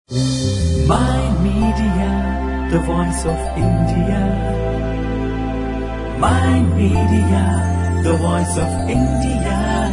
My Media, the voice of India. My Media, the voice of India.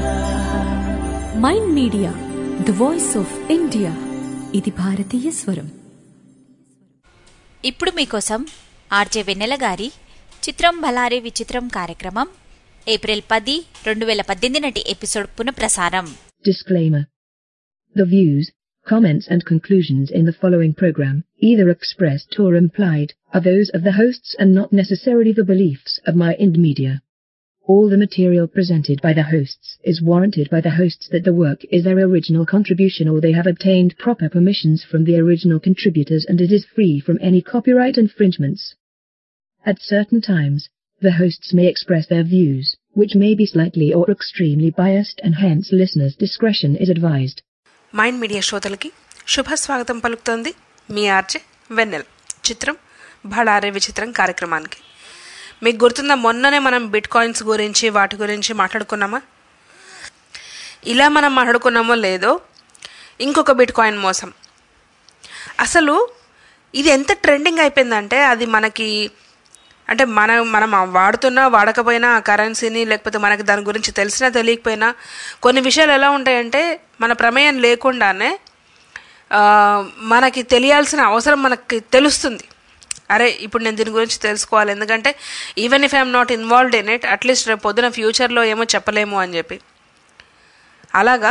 Mind Media the voice of India ఇది భారతీయ స్వరం ఇప్పుడు మీకోసం RJ వెన్నెల గారి చిత్రం భలారే విచిత్రం కార్యక్రమం ఏప్రిల్ పది రెండు వేల పద్దెనిమిది నాటి ఎపిసోడ్ పునఃప్రసారం Disclaimer. The views, comments and conclusions in the following program, either expressed or implied, are those of the hosts and not necessarily the beliefs of my Ind Media. All the material presented by the hosts is warranted by the hosts that the work is their original contribution or they have obtained proper permissions from the original contributors and it is free from any copyright infringements. At certain times, the hosts may express their views, which may be slightly or extremely biased and hence listeners' discretion is advised. Mind Media శ్రోతలకి శుభ స్వాగతం పలుకుతోంది మీ RJ వెన్నెల్ చిత్రం భడారే విచిత్రం కార్యక్రమానికి మీకు గుర్తుందా మొన్ననే మనం బిట్ కాయిన్స్ గురించి వాటి గురించి మాట్లాడుకున్నామా ఇలా మనం మాట్లాడుకున్నామో లేదో ఇంకొక బిట్ కాయిన్ మోసం అసలు ఇది ఎంత ట్రెండింగ్ అయిపోయిందంటే అది మనకి అంటే మన మనం వాడుతున్నా వాడకపోయినా ఆ కరెన్సీని లేకపోతే మనకి దాని గురించి తెలిసినా తెలియకపోయినా కొన్ని విషయాలు ఎలా ఉంటాయంటే మన ప్రమేయం లేకుండానే ఆ, మనకి తెలియాల్సిన అవసరం మనకి తెలుస్తుంది అరే ఇప్పుడు నేను దీని గురించి తెలుసుకోవాలి ఎందుకంటే even if I'm not involved in it at least రేపు పొద్దున ఫ్యూచర్లో ఏమో చెప్పలేము అని చెప్పి అలాగా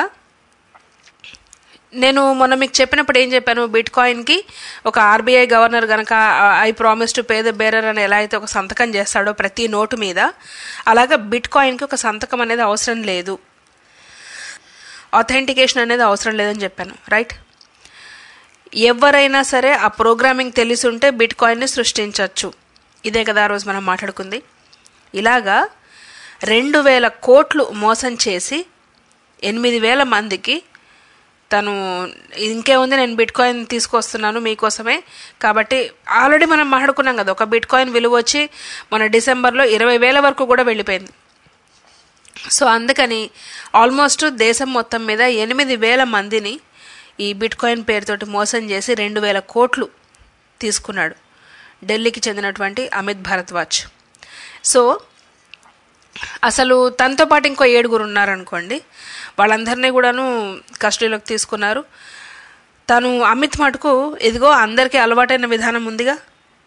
నేను మొన్న మీకు చెప్పినప్పుడు ఏం చెప్పాను బిట్ కాయిన్కి ఒక ఆర్బీఐ గవర్నర్ గనక I promise to pay the bearer అని ఎలా అయితే ఒక సంతకం చేస్తాడో ప్రతి నోటు మీద అలాగా బిట్ కాయిన్కి ఒక సంతకం అనేది అవసరం లేదు ఆథెంటికేషన్ అనేది అవసరం లేదని చెప్పాను రైట్ ఎవరైనా సరే ఆ ప్రోగ్రామింగ్ తెలిసి ఉంటే బిట్ కాయిన్ని సృష్టించవచ్చు ఇదే కదా ఆ రోజు మనం మాట్లాడుకుంది ఇలాగా రెండు వేల కోట్లు మోసం చేసి ఎనిమిది వేల మందికి తను ఇంకేముంది నేను బిట్ కాయిన్ తీసుకొస్తున్నాను మీకోసమే కాబట్టి ఆల్రెడీ మనం మాట్లాడుకున్నాం కదా ఒక బిట్ కాయిన్ విలువ వచ్చి మన డిసెంబర్లో ఇరవై వేల వరకు కూడా వెళ్ళిపోయింది సో అందుకని ఆల్మోస్ట్ దేశం మొత్తం మీద ఎనిమిది వేల మందిని ఈ బిట్ కాయిన్ పేరుతోటి మోసం చేసి రెండు వేల కోట్లు తీసుకున్నాడు ఢిల్లీకి చెందినటువంటి అమిత్ భరద్వాజ్ సో అసలు తనతో పాటు ఇంకో ఏడుగురు ఉన్నారనుకోండి వాళ్ళందరినీ కూడాను కస్టడీలోకి తీసుకున్నారు తను అమిత్ మటుకు ఇదిగో అందరికీ అలవాటైన విధానం ఉందిగా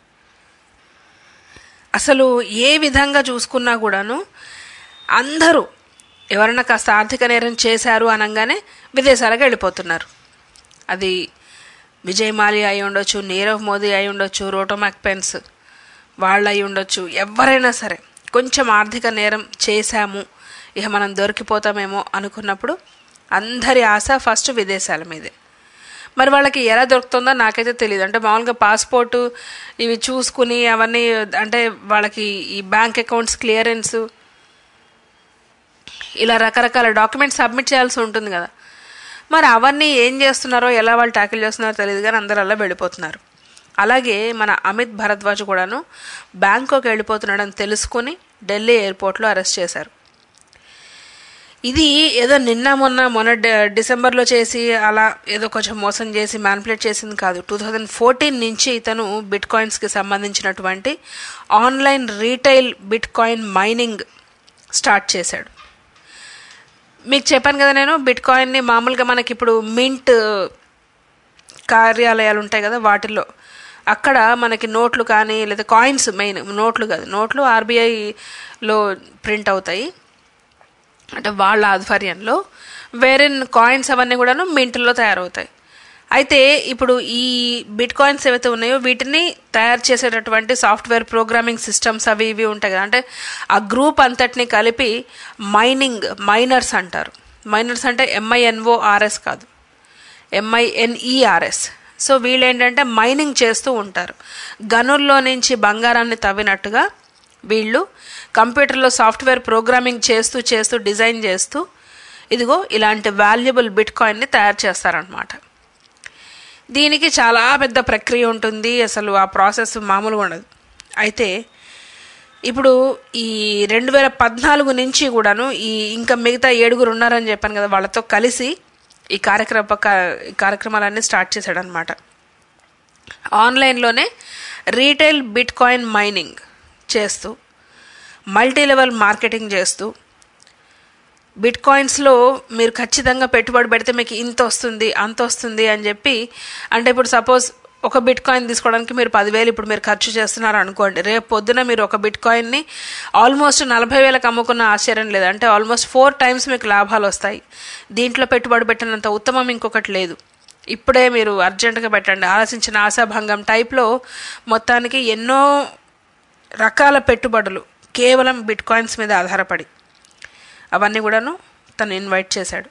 అసలు ఏ విధంగా చూసుకున్నా కూడాను అందరూ ఎవరైనా కాస్త ఆర్థిక నేరం చేశారు అనగానే విదేశాలకు వెళ్ళిపోతున్నారు అది విజయ్ మాల్యా అయి ఉండొచ్చు నీరవ్ మోదీ అయి ఉండొచ్చు రోటోమాక్ పెన్స్ వాళ్ళు అయి ఉండొచ్చు ఎవరైనా సరే కొంచెం ఆర్థిక నేరం చేశాము ఇక మనం దొరికిపోతామేమో అనుకున్నప్పుడు అందరి ఆశ ఫస్ట్ విదేశాల మీదే మరి వాళ్ళకి ఎలా దొరుకుతుందో నాకైతే తెలియదు అంటే మామూలుగా పాస్పోర్టు ఇవి చూసుకుని అవన్నీ అంటే వాళ్ళకి ఈ బ్యాంక్ అకౌంట్స్ క్లియరెన్స్ ఇలా రకరకాల డాక్యుమెంట్స్ సబ్మిట్ చేయాల్సి ఉంటుంది కదా మరి అవన్నీ ఏం చేస్తున్నారో ఎలా వాళ్ళు ట్యాకిల్ చేస్తున్నారో తెలియదు కానీ అందరూ అలా వెళ్ళిపోతున్నారు అలాగే మన అమిత్ భరద్వాజ్ కూడాను బ్యాంకాక్ వెళ్ళిపోతున్నాడని తెలుసుకుని ఢిల్లీ ఎయిర్పోర్ట్లో అరెస్ట్ చేశారు ఇది ఏదో నిన్న మొన్న మొన్న డి- డిసెంబర్లో చేసి అలా ఏదో కొంచెం మోసం చేసి మ్యానిపులేట్ చేసింది కాదు టూ థౌజండ్ ఫోర్టీన్ నుంచి ఇతను బిట్ కాయిన్స్కి సంబంధించినటువంటి online retail bitcoin mining start చేశాడు మీకు చెప్పాను కదా నేను బిట్ కాయిన్ని మామూలుగా మనకి ఇప్పుడు మింట్ కార్యాలయాలు ఉంటాయి కదా వాటిల్లో అక్కడ మనకి నోట్లు కానీ లేదా కాయిన్స్ మెయిన్ నోట్లు కాదు నోట్లు ఆర్బీఐలో ప్రింట్ అవుతాయి అంటే వాళ్ళ ఆధ్వర్యంలో వేరే కాయిన్స్ అవన్నీ కూడాను మింట్లో తయారవుతాయి అయితే ఇప్పుడు ఈ బిట్ కాయిన్స్ ఏవైతే ఉన్నాయో వీటిని తయారు చేసేటటువంటి సాఫ్ట్వేర్ ప్రోగ్రామింగ్ సిస్టమ్స్ అవి ఇవి ఉంటాయి కదా అంటే ఆ గ్రూప్ అంతటిని కలిపి మైనింగ్ మైనర్స్ అంటారు మైనర్స్ అంటే ఎంఐఎన్ఓ ఆర్ఎస్ కాదు ఎంఐఎన్ఈఆర్ఎస్ సో వీళ్ళు ఏంటంటే మైనింగ్ చేస్తూ ఉంటారు గనుల్లో నుంచి బంగారాన్ని తవ్వినట్టుగా వీళ్ళు కంప్యూటర్లో సాఫ్ట్వేర్ ప్రోగ్రామింగ్ చేస్తూ చేస్తూ డిజైన్ చేస్తూ ఇదిగో ఇలాంటి వాల్యుబుల్ బిట్ కాయిన్ని తయారు చేస్తారనమాట దీనికి చాలా పెద్ద ప్రక్రియ ఉంటుంది అసలు ఆ ప్రాసెస్ మామూలుగా ఉండదు అయితే ఇప్పుడు ఈ రెండు వేల పద్నాలుగు నుంచి కూడాను ఈ ఇంకా మిగతా ఏడుగురు ఉన్నారని చెప్పాను కదా వాళ్ళతో కలిసి ఈ కార్యక్రమ ఈ కార్యక్రమాలన్నీ స్టార్ట్ చేశాడనమాట ఆన్లైన్లోనే రీటైల్ బిట్ కాయిన్ మైనింగ్ చేస్తూ మల్టీ లెవెల్ మార్కెటింగ్ చేస్తూ బిట్ కాయిన్స్లో మీరు ఖచ్చితంగా పెట్టుబడి పెడితే మీకు ఇంత వస్తుంది అంత వస్తుంది అని చెప్పి అంటే ఇప్పుడు సపోజ్ ఒక బిట్ కాయిన్ తీసుకోవడానికి మీరు పదివేలు ఇప్పుడు మీరు ఖర్చు చేస్తున్నారు అనుకోండి రేపు పొద్దున మీరు ఒక బిట్ కాయిన్ని ఆల్మోస్ట్ నలభై వేలకు అమ్ముకున్న ఆశ్చర్యం లేదు అంటే ఆల్మోస్ట్ ఫోర్ టైమ్స్ మీకు లాభాలు వస్తాయి దీంట్లో పెట్టుబడి పెట్టినంత ఉత్తమం ఇంకొకటి లేదు ఇప్పుడే మీరు అర్జెంటుగా పెట్టండి ఆలోచించిన ఆశాభంగం టైప్లో మొత్తానికి ఎన్నో రకాల పెట్టుబడులు కేవలం బిట్ కాయిన్స్ మీద ఆధారపడి అవన్నీ కూడాను తను ఇన్వైట్ చేశాడు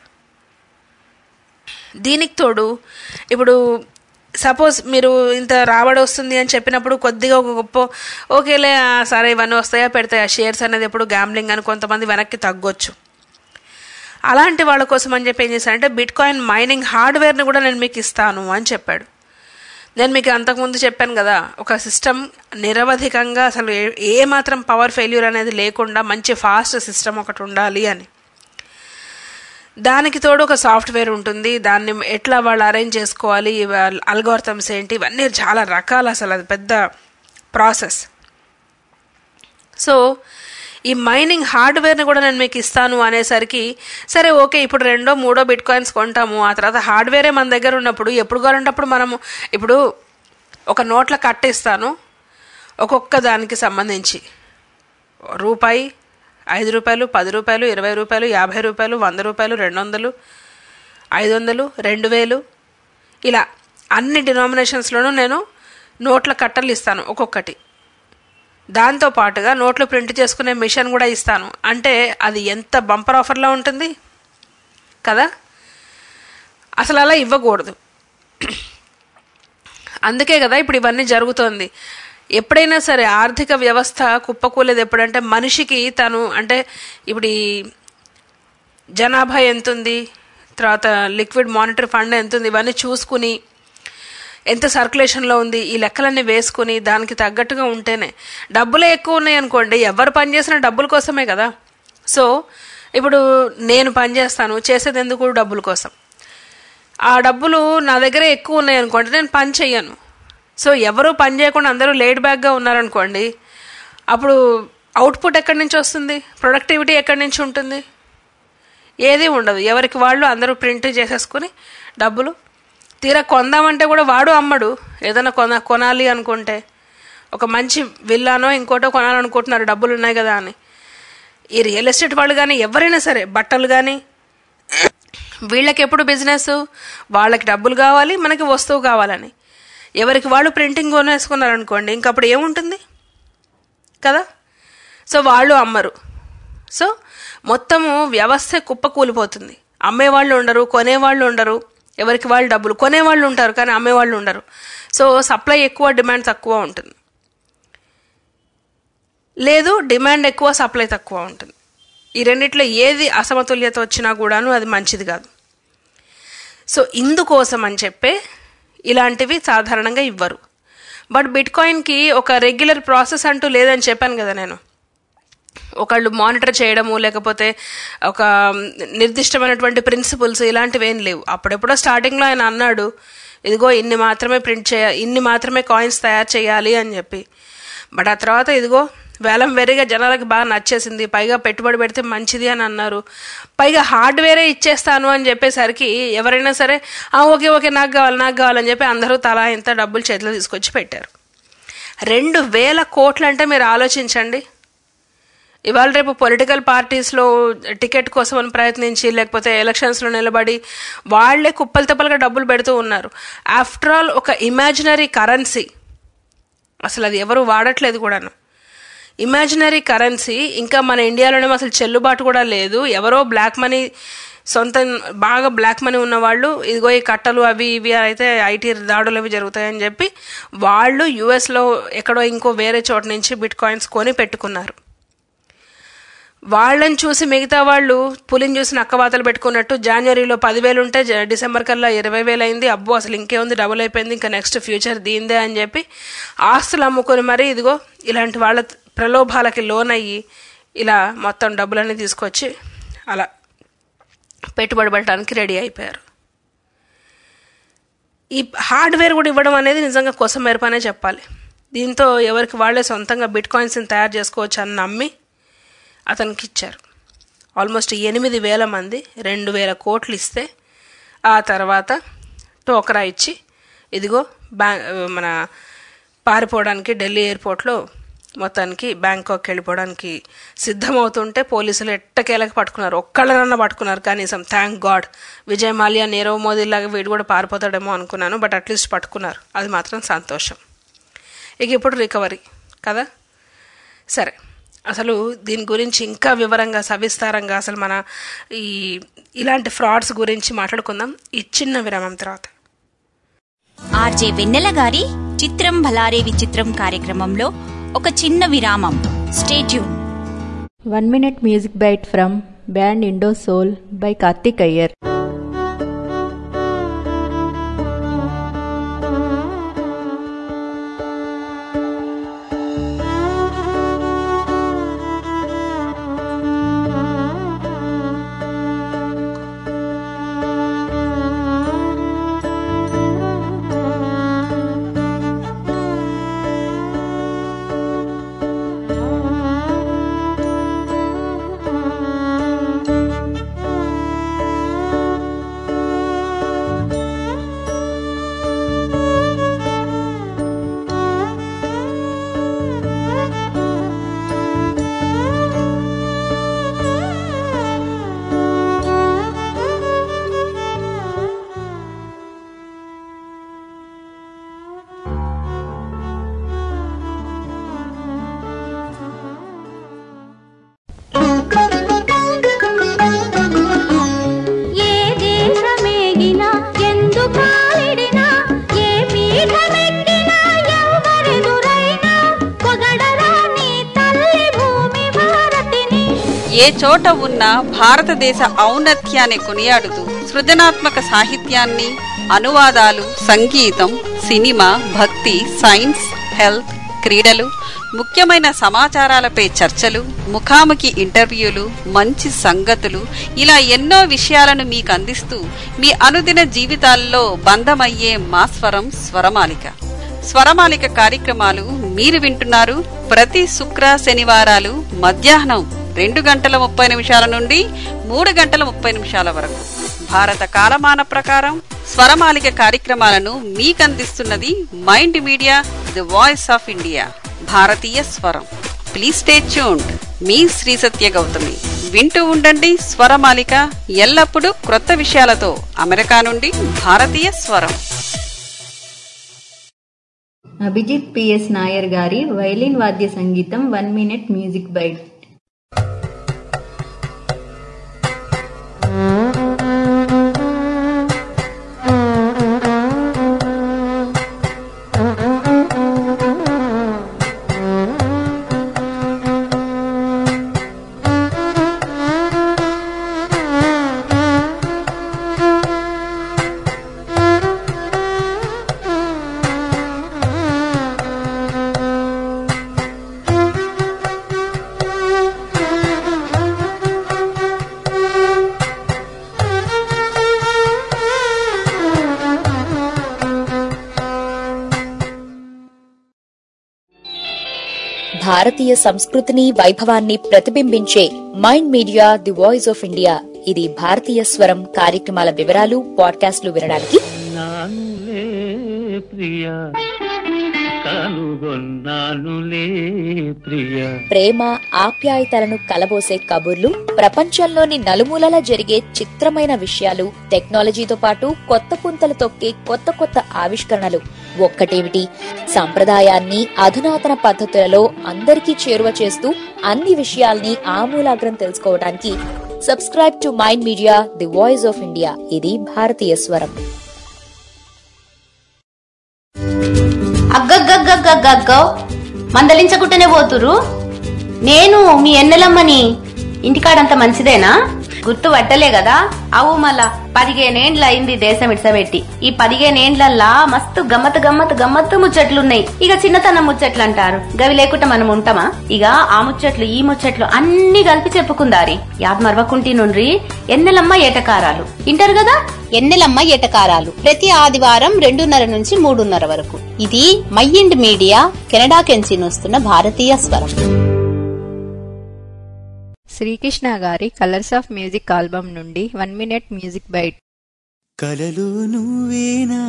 దీనికి తోడు ఇప్పుడు సపోజ్ మీరు ఇంత రాబడి వస్తుంది అని చెప్పినప్పుడు కొద్దిగా ఒక గొప్ప ఓకేలే ఆ, సరే ఇవన్నీ వస్తాయా పెడతాయా షేర్స్ అనేది ఎప్పుడు గ్యాంబ్లింగ్ అని కొంతమంది వెనక్కి తగ్గొచ్చు అలాంటి వాళ్ళ కోసం అని చెప్పి ఏం చేశానంటే బిట్ కాయిన్ మైనింగ్ హార్డ్వేర్ని కూడా నేను మీకు ఇస్తాను అని చెప్పాడు నేను మీకు అంతకుముందు చెప్పాను కదా ఒక సిస్టమ్ నిరవధికంగా అసలు ఏ ఏ మాత్రం పవర్ ఫెయిల్యూర్ అనేది లేకుండా మంచి ఫాస్ట్ సిస్టమ్ ఒకటి ఉండాలి అని దానికి తోడు ఒక సాఫ్ట్వేర్ ఉంటుంది దాన్ని ఎట్లా వాళ్ళు అరేంజ్ చేసుకోవాలి అల్గోర్థమ్స్ ఏంటి ఇవన్నీ చాలా రకాలు అసలు అది పెద్ద ప్రాసెస్ సో ఈ మైనింగ్ హార్డ్వేర్ని కూడా నేను మీకు ఇస్తాను అనేసరికి సరే ఓకే ఇప్పుడు రెండో మూడో బిట్ కాయిన్స్ కొంటాము ఆ తర్వాత హార్డ్వేరే మన దగ్గర ఉన్నప్పుడు ఎప్పుడు కావాలంటే అప్పుడు మనము ఇప్పుడు ఒక నోట్ల కట్టిస్తాను ఒక్కొక్క దానికి సంబంధించి రూపాయి ఐదు రూపాయలు పది రూపాయలు ఇరవై రూపాయలు యాభై రూపాయలు వంద రూపాయలు రెండు వందలు ఐదు వందలు రెండు వేలు ఇలా అన్ని డినామినేషన్స్లోనూ నేను నోట్ల కట్టలు ఇస్తాను ఒక్కొక్కటి దాంతో పాటుగా నోట్లు ప్రింట్ చేసుకునే మిషన్ కూడా ఇస్తాను అంటే అది ఎంత బంపర్ ఆఫర్లో ఉంటుంది కదా అసలు అలా ఇవ్వకూడదు అందుకే కదా ఇప్పుడు ఇవన్నీ జరుగుతోంది ఎప్పుడైనా సరే ఆర్థిక వ్యవస్థ కుప్పకూలేది ఎప్పుడంటే మనిషికి తను అంటే ఇప్పుడు ఈ జనాభా ఎంతుంది తర్వాత లిక్విడ్ మానిటరీ ఫండ్ ఎంతుంది ఇవన్నీ చూసుకుని ఎంత సర్క్యులేషన్లో ఉంది ఈ లెక్కలన్నీ వేసుకుని దానికి తగ్గట్టుగా ఉంటేనే డబ్బులే ఎక్కువ ఉన్నాయి అనుకోండి ఎవరు పని చేసినా డబ్బుల కోసమే కదా సో ఇప్పుడు నేను పని చేస్తాను చేసేది ఎందుకు డబ్బుల కోసం ఆ డబ్బులు నా దగ్గర ఎక్కువ ఉన్నాయి అనుకోండి నేను పని చెయ్యను సో ఎవరు పని చేయకుండా అందరూ లేట్ బ్యాక్గా ఉన్నారనుకోండి అప్పుడు అవుట్పుట్ ఎక్కడి నుంచి వస్తుంది ప్రొడక్టివిటీ ఎక్కడి నుంచి ఉంటుంది ఏది ఉండదు ఎవరికి వాళ్ళు అందరూ ప్రింట్ చేసేసుకుని డబ్బులు తీరా కొందామంటే కూడా వాడు అమ్మడు ఏదైనా కొన కొనాలి అనుకుంటే ఒక మంచి విల్లానో ఇంకోటో కొనాలనుకుంటున్నారు డబ్బులు ఉన్నాయి కదా అని ఈ రియల్ ఎస్టేట్ వాళ్ళు కానీ ఎవరైనా సరే బట్టలు కానీ వీళ్ళకి ఎప్పుడు బిజినెస్ వాళ్ళకి డబ్బులు కావాలి మనకి వస్తువు కావాలని ఎవరికి వాళ్ళు ప్రింటింగ్ కొనేసుకున్నారనుకోండి ఇంకప్పుడు ఏముంటుంది కదా సో వాళ్ళు అమ్మరు సో మొత్తము వ్యవస్థ కుప్పకూలిపోతుంది అమ్మేవాళ్ళు ఉండరు కొనేవాళ్ళు ఉండరు ఎవరికి వాళ్ళు డబ్బులు కొనేవాళ్ళు ఉంటారు కానీ అమ్మేవాళ్ళు ఉండరు సో సప్లై ఎక్కువ డిమాండ్ తక్కువ ఉంటుంది లేదు డిమాండ్ ఎక్కువ సప్లై తక్కువ ఉంటుంది ఈ రెండిట్లో ఏది అసమతుల్యత వచ్చినా కూడాను అది మంచిది కాదు సో ఇందుకోసం అని చెప్పే ఇలాంటివి సాధారణంగా ఇవ్వరు బట్ బిట్ కాయిన్కి ఒక రెగ్యులర్ ప్రాసెస్ అంటూ లేదని చెప్పాను కదా నేను ఒకళ్ళు మానిటర్ చేయడము లేకపోతే ఒక నిర్దిష్టమైనటువంటి ప్రిన్సిపల్స్ ఇలాంటివి ఏం లేవు అప్పుడెప్పుడో స్టార్టింగ్లో ఆయన అన్నాడు ఇదిగో ఇన్ని మాత్రమే ప్రింట్ చేయ ఇన్ని మాత్రమే కాయిన్స్ తయారు చేయాలి అని చెప్పి బట్ ఆ తర్వాత ఇదిగో వేలం వేరేగా జనాలకు బాగా నచ్చేసింది పైగా పెట్టుబడి పెడితే మంచిది అని అన్నారు పైగా హార్డ్వేరే ఇచ్చేస్తాను అని చెప్పేసరికి ఎవరైనా సరే "ఆ, ఓకే ఓకే నాకు కావాలి నాకు కావాలని చెప్పి అందరూ తలా ఇంత డబ్బులు చేతిలో తీసుకొచ్చి పెట్టారు రెండు వేల కోట్లు అంటే మీరు ఆలోచించండి ఇవాళ రేపు పొలిటికల్ పార్టీస్లో టికెట్ కోసం అని ప్రయత్నించి లేకపోతే ఎలక్షన్స్లో నిలబడి వాళ్లే కుప్పలు తెప్పలుగా డబ్బులు పెడుతూ ఉన్నారు ఆఫ్టర్ ఆల్ ఒక ఇమాజినరీ కరెన్సీ అసలు అది ఎవరు వాడట్లేదు కూడాను ఇమాజినరీ కరెన్సీ ఇంకా మన ఇండియాలోనే అసలు చెల్లుబాటు కూడా లేదు ఎవరో బ్లాక్ మనీ సొంత బాగా బ్లాక్ మనీ ఉన్న వాళ్ళు ఇదిగో ఈ కట్టలు అవి ఇవి అయితే ఐటీ దాడులు అవి జరుగుతాయని చెప్పి వాళ్ళు యుఎస్లో ఎక్కడో ఇంకో వేరే చోట నుంచి బిట్ కాయిన్స్ కొని పెట్టుకున్నారు వాళ్ళని చూసి మిగతా వాళ్ళు పులిని చూసి నక్కవాతలు పెట్టుకున్నట్టు జనవరిలో పదివేలు ఉంటే జ- డిసెంబర్ కల్లా ఇరవై వేలు అయింది అబ్బో అసలు ఇంకేముంది డబుల్ అయిపోయింది ఇంకా నెక్స్ట్ ఫ్యూచర్ దీందే అని చెప్పి ఆస్తులు అమ్ముకొని మరీ ఇదిగో ఇలాంటి వాళ్ళ ప్రలోభాలకి లోన్ అయ్యి ఇలా మొత్తం డబ్బులన్నీ తీసుకొచ్చి అలా పెట్టుబడి పెట్టడానికి రెడీ అయిపోయారు ఈ హార్డ్వేర్ కూడా ఇవ్వడం అనేది నిజంగా కోసం మెరుపనే చెప్పాలి దీంతో ఎవరికి వాళ్ళే సొంతంగా బిట్ కాయిన్స్ని తయారు చేసుకోవచ్చు అని నమ్మి అతనికి ఇచ్చారు ఆల్మోస్ట్ ఎనిమిది వేల మంది రెండు వేల కోట్లు ఇస్తే ఆ తర్వాత టోకరా ఇచ్చి ఇదిగో బ్యా మన పారిపోవడానికి ఢిల్లీ ఎయిర్పోర్ట్లో మొత్తానికి బ్యాంకాక్ వెళ్ళిపోవడానికి సిద్ధమవుతుంటే పోలీసులు ఎట్టకేలకు పట్టుకున్నారు ఒక్కళ్ళనన్నా పట్టుకున్నారు కనీసం థ్యాంక్ గాడ్ విజయ్ మాల్యా నీరవ్ మోదీ లాగా వీడు కూడా పారిపోతాడేమో అనుకున్నాను బట్ అట్లీస్ట్ పట్టుకున్నారు అది మాత్రం సంతోషం ఇక ఇప్పుడు రికవరీ కదా సరే అసలు దీని గురించి ఇంకా వివరంగా సవిస్తారంగా అసలు మన ఈ ఇలాంటి ఫ్రాడ్స్ గురించి మాట్లాడుకుందాం ఈ చిన్న విరామం తర్వాత ఆర్జే వెన్నెల గారి చిత్రం భలారే విచిత్రం కార్యక్రమంలో ఒక చిన్న విరామం stay tune One minute music bite from band Indo Soul by Karthik Iyer. ఏ దేశమేగినా ఎందు కాలిడినా ఏ పీఠమెక్కినా ఎవరెదురైనా పొగడరా నీ తల్లి భూమి భారతిని ఏ చోట ఉన్న భారతదేశ ఔన్నత్యాన్ని కొనియాడుతూ సృజనాత్మక సాహిత్యాన్ని అనువాదాలు సంగీతం సినిమా భక్తి సైన్స్ హెల్త్ క్రీడలు ముఖ్యమైన సమాచారాలపై చర్చలు ముఖాముఖి ఇంటర్వ్యూలు మంచి సంగతులు ఇలా ఎన్నో విషయాలను మీకు అందిస్తూ మీ అనుదిన జీవితాల్లో బంధమయ్యే మా స్వరం స్వరమాలిక స్వరమాలిక కార్యక్రమాలు మీరు వింటున్నారు ప్రతి శుక్ర శనివారాలు మధ్యాహ్నం రెండు గంటల ముప్పై నిమిషాల నుండి మూడు గంటల ముప్పై నిమిషాల వరకు భారత కాలమాన ప్రకారం స్వరమాలిక కార్యక్రమాలను మీకందిస్తున్నది Mind Media the voice of India భారతీయ స్వరం ప్లీజ్ స్టే ట్యూన్డ్ మీ శ్రీ సత్య గౌతమి వింటూ ఉండండి స్వరమాలిక ఎల్లప్పుడూ క్రొత్త విషయాలతో అమెరికా నుండి భారతీయ స్వరం అభిజిత్ పిఎస్ నాయర్ గారి వైలిన్ వాద్య సంగీతం వన్ మినిట్ మ్యూజిక్ బైట్ భారతీయ సంస్కృతిని వైభవాన్ని ప్రతిబింబించే Mind Media the voice of India ఇది భారతీయ స్వరం కార్యక్రమాల వివరాలు పాడ్కాస్ట్లు వినడానికి నానులే ప్రియ కనుగొన్నానులే ప్రియ ప్రేమ ఆప్యాయతలను కలబోసే కబుర్లు ప్రపంచంలోని నలుమూలలా జరిగే చిత్రమైన విషయాలు టెక్నాలజీతో పాటు కొత్త పుంతలు తొక్కే కొత్త కొత్త ఆవిష్కరణలు ఒక్కటేమిటి సంప్రదాయాన్ని అధునాతన పద్ధతులలో అందరికీ చేరువ చేస్తూ అన్ని విషయాల్ని ఆమూలాగ్రం తెలుసుకోవడానికి subscribe to Mind Media the voice of India ఇది భారతీయ స్వరం అగ్గగ్గగ్గగ్గగ్గో మందలించకుంటేనే పోతురు నేను మీ ఎన్నెలమ్మని ఇంటికాడంత మంచిదేనా గుర్తు పట్టలే కదా అవు మళ్ళా పదిహేనేండ్ల అయింది దేశం ఇడ్సబెట్టి ఈ పదిహేనేండ్లల్లా మస్తు గమ్మత్ గమ్మత్ గమ్మత్తు ముచ్చట్లున్నాయి ఇక చిన్నతనం ముచ్చట్లు అంటారు గవి లేకుండా మనం ఉంటామా ఇక ఆ ముచ్చట్లు ఈ ముచ్చట్లు అన్ని కలిపి చెప్పుకుందారి యాద్ మరవకుంటి నుండ్రి ఎన్నెలమ్మ ఏటకారాలు ఇంటారు కదా ఎన్నెలమ్మ ఎటకారాలు ప్రతి ఆదివారం రెండున్నర నుంచి మూడున్నర వరకు ఇది మైండ్ మీడియా కెనడా కెంచి వస్తున్న భారతీయ స్వరం శ్రీకృష్ణ గారి కలర్స్ ఆఫ్ మ్యూజిక్ ఆల్బమ్ నుండి వన్ మినిట్ మ్యూజిక్ బైట్ కలలు నువ్వేనా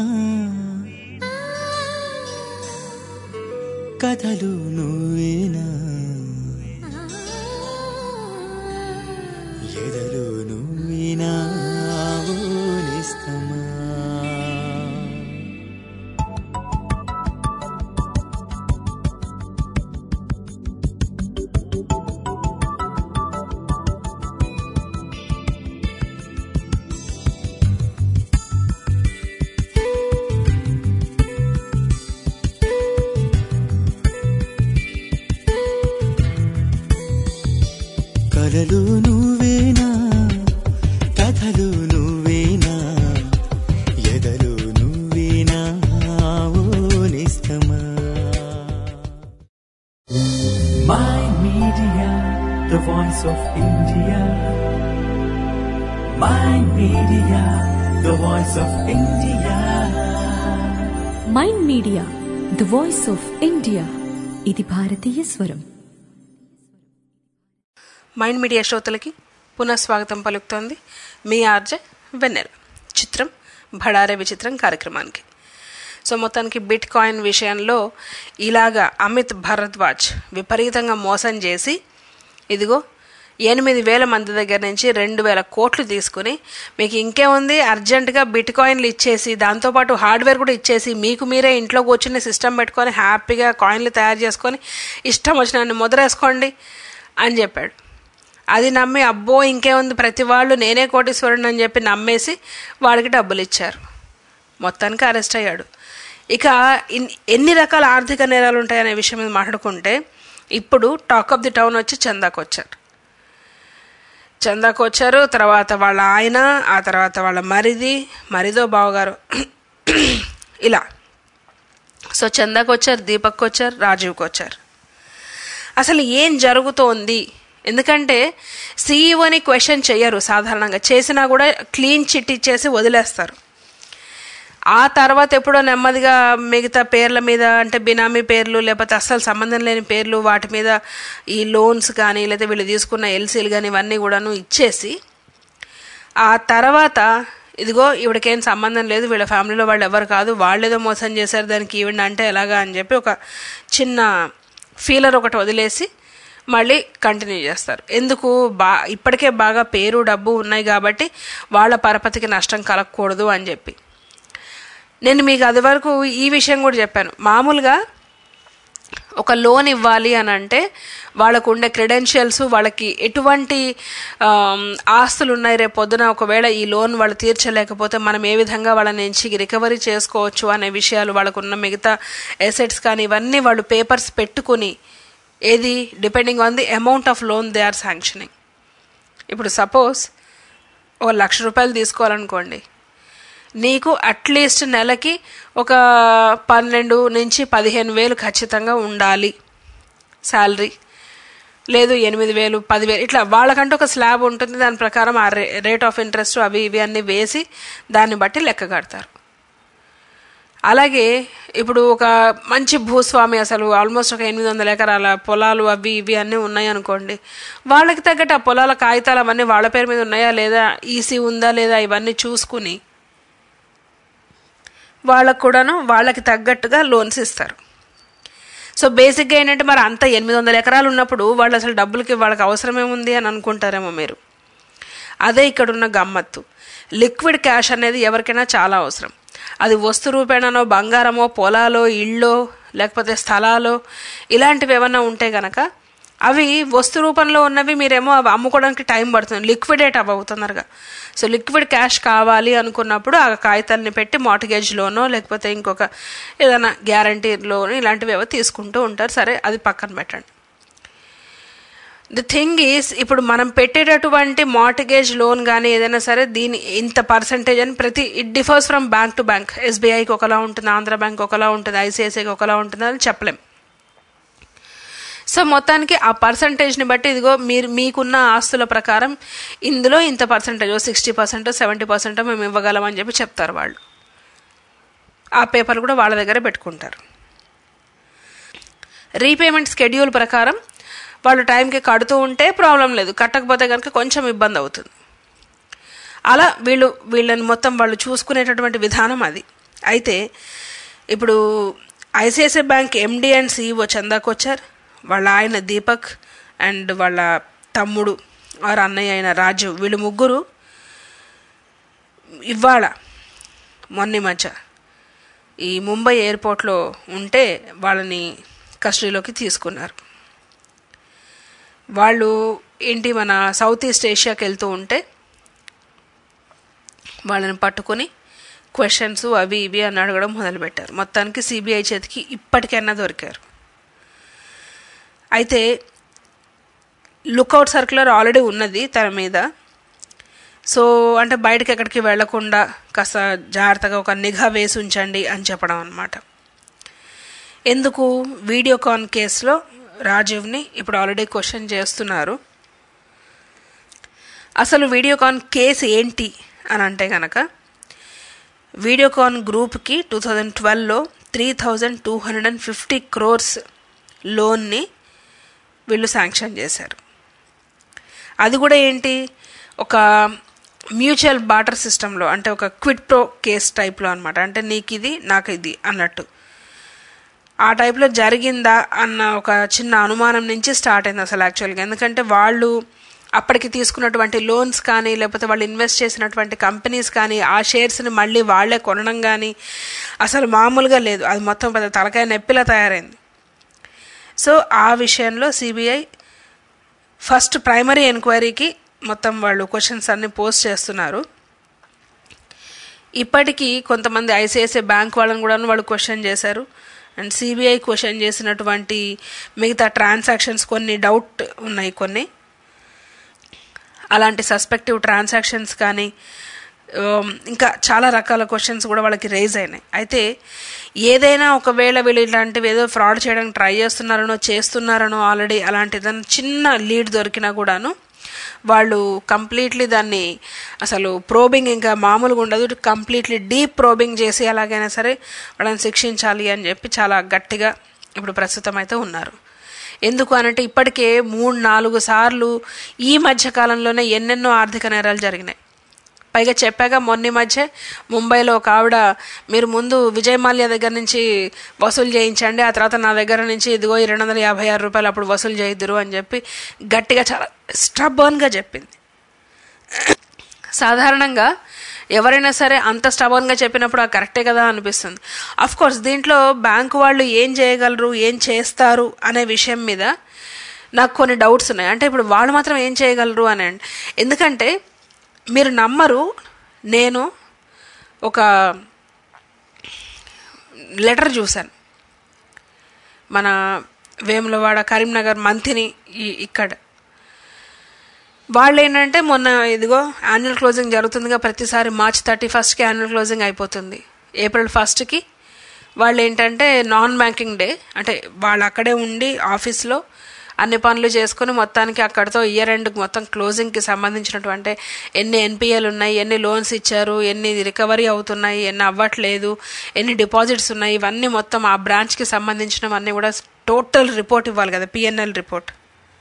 కథలు నువ్వేనా ఎదలు నువ్వేనా ఆవులిస్తమా కలలు నువ్వేనా కథలు నువ్వేనా ఎదలు నువ్వేనా ఓనిస్తమా My Media, the voice of India. My Media, the voice of India. Mind Media the voice of India ఇది భారతీయ స్వరం మైండ్ మీడియా శ్రోతలకి పునఃస్వాగతం పలుకుతోంది మీ ఆర్జే వెన్నెల చిత్రం భడారే విచిత్రం కార్యక్రమానికి సో మొత్తానికి బిట్ కాయిన్ విషయంలో ఇలాగా అమిత్ భరద్వాజ్ విపరీతంగా మోసం చేసి ఇదిగో ఎనిమిది వేల మంది దగ్గర నుంచి రెండు వేల కోట్లు తీసుకుని మీకు ఇంకేముంది అర్జెంటుగా బిట్ కాయిన్లు ఇచ్చేసి దాంతోపాటు హార్డ్వేర్ కూడా ఇచ్చేసి మీకు మీరే ఇంట్లో కూర్చుని సిస్టమ్ పెట్టుకొని హ్యాపీగా కాయిన్లు తయారు చేసుకొని ఇష్టం వచ్చిన ముద్రేసుకోండి అని చెప్పాడు అది నమ్మి అబ్బో ఇంకేముంది ప్రతి వాళ్ళు నేనే కోటీశ్వరుడు అని చెప్పి నమ్మేసి వాడికి డబ్బులు ఇచ్చారు మొత్తానికి అరెస్ట్ అయ్యాడు ఇక ఇన్- ఎన్ని రకాల ఆర్థిక నేరాలు ఉంటాయనే విషయం మీద మాట్లాడుకుంటే ఇప్పుడు టాక్ ఆఫ్ ది టౌన్ వచ్చి చందాకు వచ్చారు చందాకు వచ్చారు తర్వాత వాళ్ళ ఆయన ఆ తర్వాత వాళ్ళ మరిది మరిదో బావగారు ఇలా సో చందాకు వచ్చారు దీపక్ వచ్చారు రాజీవ్కి వచ్చారు అసలు ఏం జరుగుతోంది ఎందుకంటే సీఈఓని క్వశ్చన్ చేయరు సాధారణంగా చేసినా కూడా క్లీన్ చిట్ ఇచ్చేసి వదిలేస్తారు ఆ తర్వాత ఎప్పుడో నెమ్మదిగా మిగతా పేర్ల మీద అంటే బినామీ పేర్లు లేకపోతే అస్సలు సంబంధం లేని పేర్లు వాటి మీద ఈ లోన్స్ కానీ లేదా వీళ్ళు తీసుకున్న ఎల్సీలు కానీ ఇవన్నీ కూడాను ఇచ్చేసి ఆ తర్వాత ఇదిగో ఈవిడకేం సంబంధం లేదు వీళ్ళ ఫ్యామిలీలో వాళ్ళు ఎవరు కాదు వాళ్ళేదో మోసం చేశారు దానికి ఈవిడ అంటే ఎలాగా అని చెప్పి ఒక చిన్న ఫీలర్ ఒకటి వదిలేసి మళ్ళీ కంటిన్యూ చేస్తారు ఎందుకు బా ఇప్పటికే బాగా పేరు డబ్బు ఉన్నాయి కాబట్టి వాళ్ళ పరపతికి నష్టం కలగకూడదు అని చెప్పి నేను మీకు అది వరకు ఈ విషయం కూడా చెప్పాను మామూలుగా ఒక లోన్ ఇవ్వాలి అని అంటే వాళ్ళకు ఉండే క్రెడెన్షియల్స్ వాళ్ళకి ఎటువంటి ఆమ్, ఆస్తులు ఉన్నాయి రేపు పొద్దున ఒకవేళ ఈ లోన్ వాళ్ళు తీర్చలేకపోతే మనం ఏ విధంగా వాళ్ళ నుంచి రికవరీ చేసుకోవచ్చు అనే విషయాలు వాళ్ళకు ఉన్న మిగతా ఎసెట్స్ కానీ ఇవన్నీ వాళ్ళు పేపర్స్ పెట్టుకుని ఏది depending on the amount of loan they are sanctioning ఇప్పుడు సపోజ్ ఒక లక్ష రూపాయలు తీసుకోవాలనుకోండి నీకు అట్లీస్ట్ నెలకి ఒక పన్నెండు నుంచి పదిహేను వేలు ఖచ్చితంగా ఉండాలి శాలరీ లేదు ఎనిమిది వేలు పదివేలు ఇట్లా వాళ్ళకంటూ ఒక స్లాబ్ ఉంటుంది దాని ప్రకారం ఆ రే రేట్ ఆఫ్ ఇంట్రెస్ట్ అవి ఇవి అన్నీ వేసి దాన్ని బట్టి లెక్క కడతారు అలాగే ఇప్పుడు ఒక మంచి భూస్వామి అసలు ఆల్మోస్ట్ ఒక ఎనిమిది వందల ఎకరాల పొలాలు అవి ఇవి అన్నీ ఉన్నాయి అనుకోండి వాళ్ళకి తగ్గట్టు ఆ పొలాల కాగితాలు అవన్నీ వాళ్ళ పేరు మీద ఉన్నాయా లేదా ఈసీ ఉందా లేదా ఇవన్నీ చూసుకుని వాళ్ళకు కూడాను వాళ్ళకి తగ్గట్టుగా లోన్స్ ఇస్తారు సో బేసిక్గా ఏంటంటే మరి అంత ఎనిమిది వందల ఎకరాలు ఉన్నప్పుడు వాళ్ళు అసలు డబ్బులకి వాళ్ళకి అవసరమేముంది అని అనుకుంటారేమో మీరు అదే ఇక్కడున్న గమ్మత్తు లిక్విడ్ క్యాష్ అనేది ఎవరికైనా చాలా అవసరం అది వస్తు రూపేణనో బంగారమో పొలాలో ఇళ్ళో లేకపోతే స్థలాలో ఇలాంటివి ఏమన్నా ఉంటే గనక అవి వస్తు రూపంలో ఉన్నవి మీరేమో అవి అమ్ముకోవడానికి టైం పడుతుంది లిక్విడేట్ అవ్వ తొందరగా సో లిక్విడ్ క్యాష్ కావాలి అనుకున్నప్పుడు ఆ కాగితాలని పెట్టి మార్టిగేజ్ లోనో లేకపోతే ఇంకొక ఏదైనా గ్యారంటీ లోన్ ఇలాంటివి ఏవో తీసుకుంటూ ఉంటారు సరే అది పక్కన పెట్టండి ది థింగ్ ఈస్ ఇప్పుడు మనం పెట్టేటటువంటి మార్టిగేజ్ లోన్ కానీ ఏదైనా సరే దీని ఇంత పర్సంటేజ్ అని ప్రతి it differs from bank to bank ఎస్బీఐకి ఒకలా ఉంటుంది ఆంధ్ర బ్యాంక్ ఒకలా ఉంటుంది ఐసిఐసిఐకి ఒకలా ఉంటుంది అని చెప్పలేం సో మొత్తానికి ఆ పర్సంటేజ్ని బట్టి ఇదిగో మీరు మీకున్న ఆస్తుల ప్రకారం ఇందులో ఇంత percentage sixty percent seventy percent మేము ఇవ్వగలం అని చెప్పి చెప్తారు వాళ్ళు ఆ పేపర్ కూడా వాళ్ళ దగ్గర పెట్టుకుంటారు రీపేమెంట్ స్కెడ్యూల్ ప్రకారం వాళ్ళు టైంకి కడుతూ ఉంటే ప్రాబ్లం లేదు కట్టకపోతే కనుక కొంచెం ఇబ్బంది అవుతుంది అలా వీళ్ళు వీళ్ళని మొత్తం వాళ్ళు చూసుకునేటటువంటి విధానం అది అయితే ఇప్పుడు ICICI bank MD and CEO Chanda Kochhar వాళ్ళ ఆయన దీపక్ అండ్ వాళ్ళ తమ్ముడు వారు అన్నయ్య అయిన రాజు వీళ్ళు ముగ్గురు ఇవాళ మొన్న మధ్య ఈ ముంబై ఎయిర్పోర్ట్లో ఉంటే వాళ్ళని కస్టడీలోకి తీసుకున్నారు వాళ్ళు ఏంటి మన సౌత్ ఈస్ట్ ఏషియాకి వెళ్తూ ఉంటే వాళ్ళని పట్టుకొని క్వశ్చన్స్ అవి ఇవి అని అడగడం మొదలుపెట్టారు మొత్తానికి సిబిఐ చేతికి ఇప్పటికైనా దొరికారు అయితే లుకౌట్ సర్క్యులర్ ఆల్రెడీ ఉన్నది తన మీద సో అంటే బయటకు ఎక్కడికి వెళ్లకుండా కాస్త జాగ్రత్తగా ఒక నిఘా వేసి ఉంచండి అని చెప్పడం అనమాట ఎందుకు వీడియోకాన్ కేసులో రాజీవ్ని ఇప్పుడు ఆల్రెడీ క్వశ్చన్ చేస్తున్నారు అసలు వీడియోకాన్ కేసు ఏంటి అని అంటే కనుక వీడియోకాన్ గ్రూప్కి టూ థౌజండ్ ట్వెల్వ్లో three thousand two hundred and fifty crores లోన్ని వీళ్ళు శాంక్షన్ చేశారు అది కూడా ఏంటి ఒక మ్యూచువల్ బాటర్ సిస్టంలో అంటే ఒక క్విట్ ప్రో కేస్ టైప్లో అనమాట అంటే నీకు ఇది నాకు ఇది అన్నట్టు ఆ టైప్లో జరిగిందా అన్న ఒక చిన్న అనుమానం నుంచి స్టార్ట్ అయింది అసలు యాక్చువల్గా ఎందుకంటే వాళ్ళు అప్పటికి తీసుకున్నటువంటి లోన్స్ కానీ లేకపోతే వాళ్ళు ఇన్వెస్ట్ చేసినటువంటి కంపెనీస్ కానీ ఆ షేర్స్ని మళ్ళీ వాళ్లే కొనడం కానీ అసలు మామూలుగా లేదు అది మొత్తం పెద్ద తలకాయ నొప్పిలా తయారైంది సో ఆ విషయంలో సిబిఐ ఫస్ట్ ప్రైమరీ ఎంక్వైరీకి మొత్తం వాళ్ళు క్వశ్చన్స్ అన్ని పోస్ట్ చేస్తున్నారు ఇప్పటికీ కొంతమంది ఐసిఐసిఐ బ్యాంక్ వాళ్ళని కూడా వాళ్ళు క్వశ్చన్ చేశారు అండ్ సిబిఐ క్వశ్చన్ చేసినటువంటి మిగతా ట్రాన్సాక్షన్స్ కొన్ని డౌట్ ఉన్నాయి కొన్ని అలాంటి సస్పెక్టివ్ ట్రాన్సాక్షన్స్ కానీ ఇంకా చాలా రకాల క్వశ్చన్స్ కూడా వాళ్ళకి రేజ్ అయినాయి అయితే ఏదైనా ఒకవేళ వీళ్ళు ఇలాంటివి ఏదో ఫ్రాడ్ చేయడానికి ట్రై చేస్తున్నారనో చేస్తున్నారనో ఆల్రెడీ అలాంటి ఏదైనా చిన్న లీడ్ దొరికినా కూడాను వాళ్ళు కంప్లీట్లీ దాన్ని అసలు ప్రోబింగ్ ఇంకా మామూలుగా ఉండదు కంప్లీట్లీ డీప్ ప్రోబింగ్ చేసి ఎలాగైనా సరే వాళ్ళని శిక్షించాలి అని చెప్పి చాలా గట్టిగా ఇప్పుడు ప్రస్తుతం అయితే ఉన్నారు ఎందుకు అనంటే ఇప్పటికే మూడు నాలుగు సార్లు ఈ మధ్య కాలంలోనే ఎన్నెన్నో ఆర్థిక నేరాలు జరిగినాయి పైగా చెప్పాక మొన్న మధ్య ముంబైలో ఒక ఆవిడ మీరు ముందు విజయ్ మాల్యా దగ్గర నుంచి వసూలు చేయించండి ఆ తర్వాత నా దగ్గర నుంచి ఇదిగో ఈ రెండు వందల యాభై ఆరు రూపాయలు అప్పుడు వసూలు చేయిద్దురు అని చెప్పి గట్టిగా చాలా స్టబర్న్గా చెప్పింది సాధారణంగా ఎవరైనా సరే అంత స్టబర్న్గా చెప్పినప్పుడు ఆ కరెక్టే కదా అనిపిస్తుంది అఫ్ కోర్స్ దీంట్లో బ్యాంకు వాళ్ళు ఏం చేయగలరు ఏం చేస్తారు అనే విషయం మీద నాకు కొన్ని డౌట్స్ ఉన్నాయి అంటే ఇప్పుడు వాళ్ళు మాత్రం ఏం చేయగలరు అని ఎందుకంటే మీరు నమ్మరు నేను ఒక లెటర్ చూశాను మన వేములవాడ కరీంనగర్ మంతిని ఇక్కడ వాళ్ళు ఏంటంటే మొన్న ఇదిగో యాన్యువల్ క్లోజింగ్ జరుగుతుందిగా ప్రతిసారి మార్చ్ థర్టీ ఫస్ట్కి యాన్యువల్ క్లోజింగ్ అయిపోతుంది ఏప్రిల్ ఫస్ట్కి వాళ్ళు ఏంటంటే నాన్ బ్యాంకింగ్ డే అంటే వాళ్ళు అక్కడే ఉండి ఆఫీస్లో అన్ని పనులు చేసుకుని మొత్తానికి అక్కడితో ఇయర్ ఎండ్ మొత్తం క్లోజింగ్కి సంబంధించినటువంటి ఎన్ని ఎన్పిఎల్ ఉన్నాయి ఎన్ని లోన్స్ ఇచ్చారు ఎన్ని రికవరీ అవుతున్నాయి ఎన్ని అవ్వట్లేదు ఎన్ని డిపాజిట్స్ ఉన్నాయి ఇవన్నీ మొత్తం ఆ బ్రాంచ్కి సంబంధించినవన్నీ కూడా టోటల్ రిపోర్ట్ ఇవ్వాలి కదా పిఎన్ఎల్ రిపోర్ట్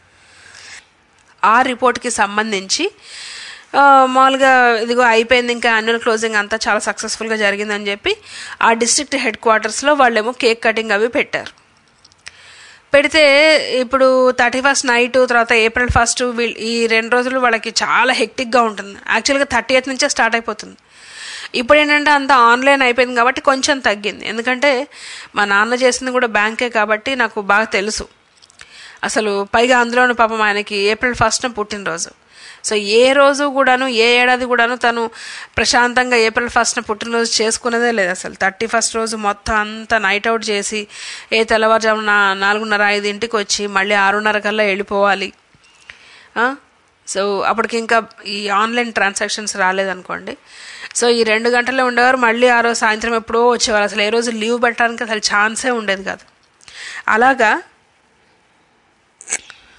ఆ రిపోర్ట్కి సంబంధించి మామూలుగా ఇదిగో అయిపోయింది ఇంకా యాన్యువల్ క్లోజింగ్ అంతా చాలా సక్సెస్ఫుల్గా జరిగిందని చెప్పి ఆ డిస్ట్రిక్ట్ హెడ్ క్వార్టర్స్లో వాళ్ళేమో కేక్ కటింగ్ అవి పెట్టారు పెడితే ఇప్పుడు థర్టీ ఫస్ట్ నైట్ తర్వాత ఏప్రిల్ ఫస్ట్ ఈ రెండు రోజులు వాళ్ళకి చాలా హెక్టిక్గా ఉంటుంది యాక్చువల్గా థర్టీ ఎయిత్ నుంచే స్టార్ట్ అయిపోతుంది ఇప్పుడు ఏంటంటే అంత ఆన్లైన్ అయిపోయింది కాబట్టి కొంచెం తగ్గింది ఎందుకంటే మా నాన్న చేసింది కూడా బ్యాంకే కాబట్టి నాకు బాగా తెలుసు అసలు పైగా అందులోని పాపం ఆయనకి ఏప్రిల్ ఫస్ట్న పుట్టినరోజు సో ఏ రోజు కూడాను ఏ ఏడాది కూడాను తను ప్రశాంతంగా ఏప్రిల్ ఫస్ట్న పుట్టినరోజు చేసుకునేదే లేదు అసలు థర్టీ ఫస్ట్ రోజు మొత్తం అంతా నైట్ అవుట్ చేసి ఏ తెల్లవారుజామున నాలుగున్నర ఐదింటికి వచ్చి మళ్ళీ ఆరున్నర కల్లా వెళ్ళిపోవాలి సో అప్పటికి ఇంకా ఈ ఆన్లైన్ ట్రాన్సాక్షన్స్ రాలేదనుకోండి సో ఈ రెండు గంటల్లో ఉండేవారు మళ్ళీ ఆ రోజు సాయంత్రం ఎప్పుడో వచ్చేవారు అసలు ఏ రోజు లీవ్ పెట్టడానికి అసలు ఛాన్సే ఉండేది కాదు అలాగా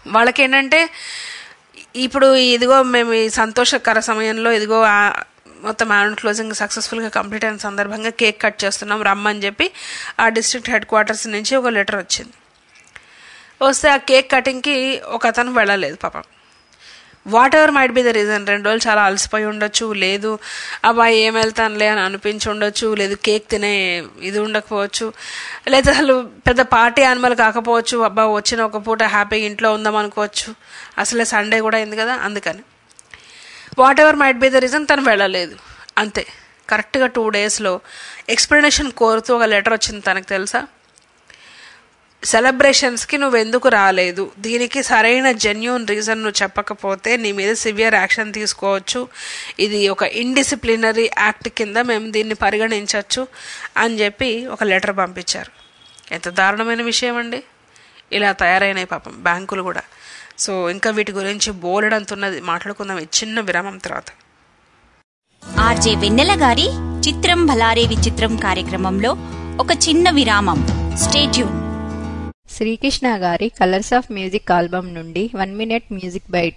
వాళ్ళకి ఏంటంటే ఇప్పుడు ఇదిగో మేము ఈ సంతోషకర సమయంలో ఇదిగో ఆ- మొత్తం యాన్యువల్ క్లోజింగ్ సక్సెస్ఫుల్గా కంప్లీట్ అయిన సందర్భంగా కేక్ కట్ చేస్తున్నాం రమ్మని చెప్పి ఆ డిస్ట్రిక్ట్ హెడ్ క్వార్టర్స్ నుంచి ఒక లెటర్ వచ్చింది వస్తే ఆ కేక్ కటింగ్కి ఒక అతను వెళ్ళలేదు పాపం whatever might be the reason రెండు రోజులు చాలా అలసిపోయి ఉండొచ్చు లేదు అబ్బాయి ఏం వెళ్తానులే అని అనిపించి ఉండొచ్చు లేదు కేక్ తినే ఇది ఉండకపోవచ్చు లేదా అసలు పెద్ద పార్టీ యానిమల్ కాకపోవచ్చు అబ్బా వచ్చిన ఒక పూట హ్యాపీగా ఇంట్లో ఉందాం అనుకోవచ్చు అసలే సండే కూడా అయింది కదా అందుకని whatever might be the reason తను వెళ్ళలేదు అంతే కరెక్ట్గా టూ డేస్లో ఎక్స్ప్లెనేషన్ కోరుతూ ఒక లెటర్ వచ్చింది తనకు తెలుసా సెలబ్రేషన్స్కి నువ్వు ఎందుకు రాలేదు దీనికి సరైన జెన్యున్ రీజన్ నువ్వు చెప్పకపోతే నీ మీద సివియర్ యాక్షన్ తీసుకోవచ్చు ఇది ఒక ఇండిసిప్లినరీ యాక్ట్ కింద మేము దీన్ని పరిగణించవచ్చు అని చెప్పి ఒక లెటర్ పంపించారు ఎంత దారుణమైన విషయం అండి ఇలా తయారైనాయి పాపం బ్యాంకులు కూడా సో ఇంకా వీటి గురించి బోలెడంతున్నది మాట్లాడుకుందాం ఈ చిన్న విరామం తర్వాత ఆర్జే వెన్నెల గారి చిత్రం భలారే విచిత్రం కార్యక్రమంలో ఒక చిన్న విరామం స్టేట్యూన్ శ్రీకృష్ణ గారి కలర్స్ ఆఫ్ మ్యూజిక్ ఆల్బమ్ నుండి వన్ మినిట్ మ్యూజిక్ బైట్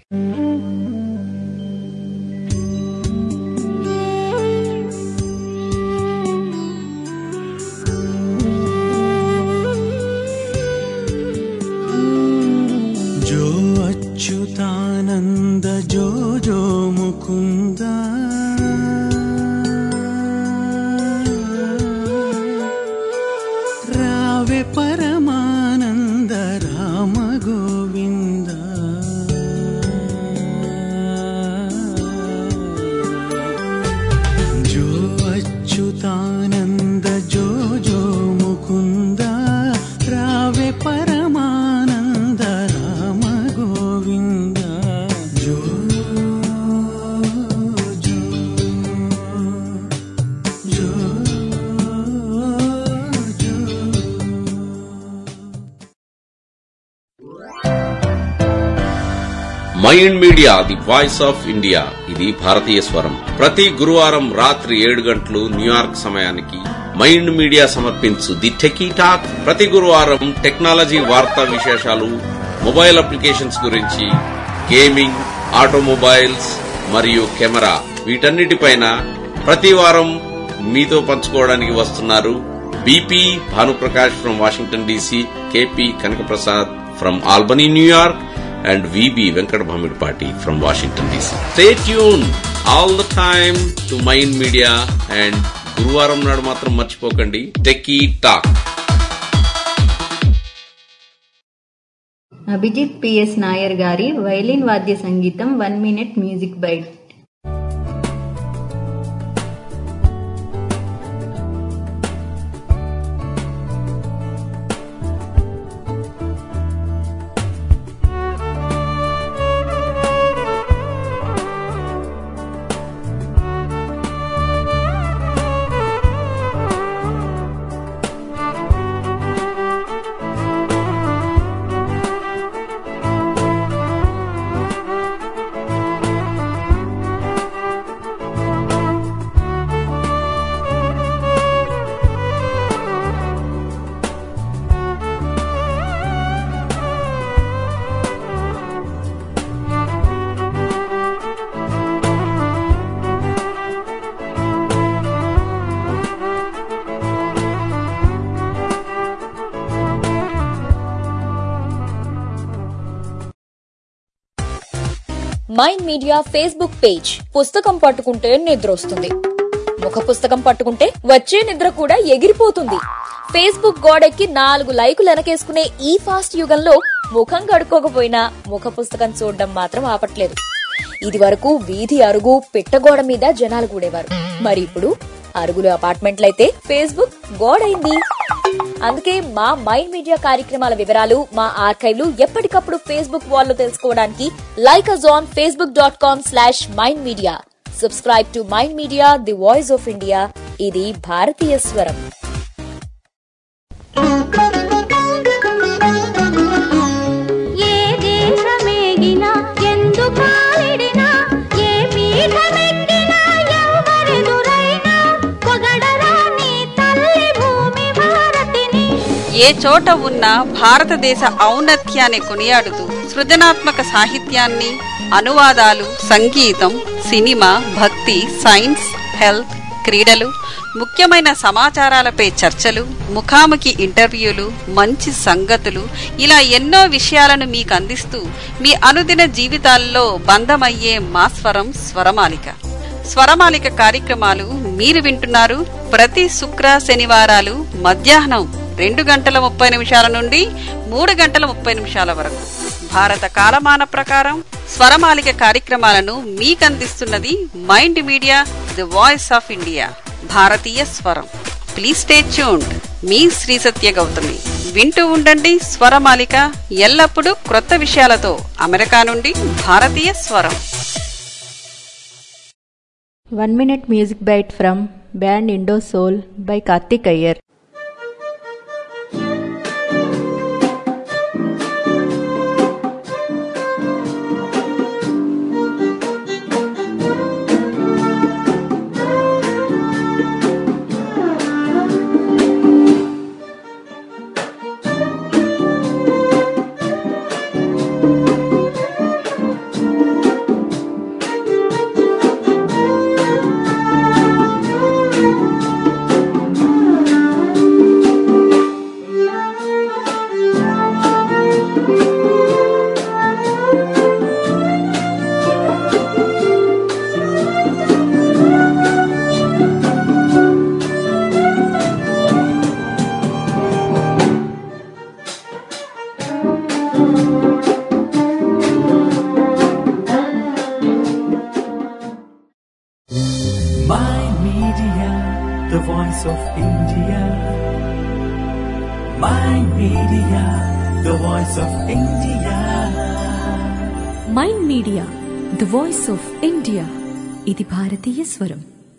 जो अच्युतानन्द जो जो मुकुन्द रावे परमानन्द राम गोविन्द जो अच्युतानन्द जो जो मुकुन्द रावे परमानन्द राम गोविन्द जो जो जो जो Mind Media the voice of India ఇది భారతీయ స్వరం ప్రతి గురువారం రాత్రి ఏడు గంటలు న్యూయార్క్ సమయానికి మైండ్ మీడియా సమర్పించు ది టెకీ టాక్ ప్రతి గురువారం టెక్నాలజీ వార్తా విశేషాలు మొబైల్ అప్లికేషన్స్ గురించి గేమింగ్ ఆటోమొబైల్స్ మరియు కెమెరా వీటన్నిటిపైన ప్రతి వారం మీతో పంచుకోవడానికి వస్తున్నారు BP Bhanuprakash from Washington DC KP Kanakaprasad from Albany New York and VB Venkat Bhamidpati from Washington DC. Stay tuned all the time to Mind Media and గురువారం నాడు మాత్రం మర్చిపోకండి techie talk Abhijit PS Nair గారి వైలిన్ వాద్య సంగీతం one minute music bite Mind Media Facebook page పుస్తకం పట్టుకుంటే నిద్రొస్తుంది ముఖ పుస్తకం పట్టుకుంటే వచ్చే నిద్ర కూడా ఎగిరిపోతుంది ఫేస్బుక్ గోడెక్కి నాలుగు లైకులు వెనకేసుకునే ఈ ఫాస్ట్ యుగంలో ముఖం కడుక్కోకపోయినా ముఖ పుస్తకం చూడడం మాత్రం ఆపట్లేదు ఇది వరకు వీధి అరుగు పిట్టగోడ మీద జనాలు కూడేవారు మరి ఇప్పుడు అరుగులు అపార్ట్మెంట్లయితే ఫేస్బుక్ గోడైంది అందుకే మా మైండ్ మీడియా కార్యక్రమాల వివరాలు మా ఆర్కైవ్లు ఎప్పటికప్పుడు ఫేస్బుక్ వాల్లో తెలుసుకోవడానికి like us on Facebook dot com slash Mind Media subscribe to Mind Media the voice of India ఇది భారతీయ స్వరం ఏ దేశమేగినా ఎందు కాలిడినా ఏ పీఠమెక్కినా ఎవరెదురైనా పొగడరా నీ తల్లి భూమి భారతిని ఏ చోట ఉన్నా భారతదేశ ఔన్నత్యాన్ని కొనియాడుతూ సృజనాత్మక సాహిత్యాన్ని అనువాదాలు సంగీతం సినిమా భక్తి సైన్స్ హెల్త్ క్రీడలు ముఖ్యమైన సమాచారాలపై చర్చలు ముఖాముఖి ఇంటర్వ్యూలు మంచి సంగతులు ఇలా ఎన్నో విషయాలను మీకు అందిస్తూ మీ అనుదిన జీవితాల్లో బంధమయ్యే మా స్వరం స్వరమాలిక స్వరమాలిక కార్యక్రమాలు మీరు వింటున్నారు ప్రతి శుక్ర శనివారాలు మధ్యాహ్నం రెండు గంటల ముప్పై నిమిషాల నుండి మూడు గంటల ముప్పై నిమిషాల వరకు భారత కాలమాన ప్రకారం స్వరమాలిక కార్యక్రమాలను మీకందిస్తున్నది Mind Media the voice of India భారతీయ స్వరం ప్లీజ్ స్టే ట్యూన్డ్ మీ శ్రీ సత్య గౌతమి వింటూ ఉండండి స్వరమాలిక ఎల్లప్పుడూ క్రొత్త విషయాలతో అమెరికా నుండి భారతీయ స్వరం One minute music bite from band Indo Soul by Karthik Iyer. My Media, the voice of India. My Media, the voice of India. Mind Media the voice of India ఇది భారతీయ స్వరం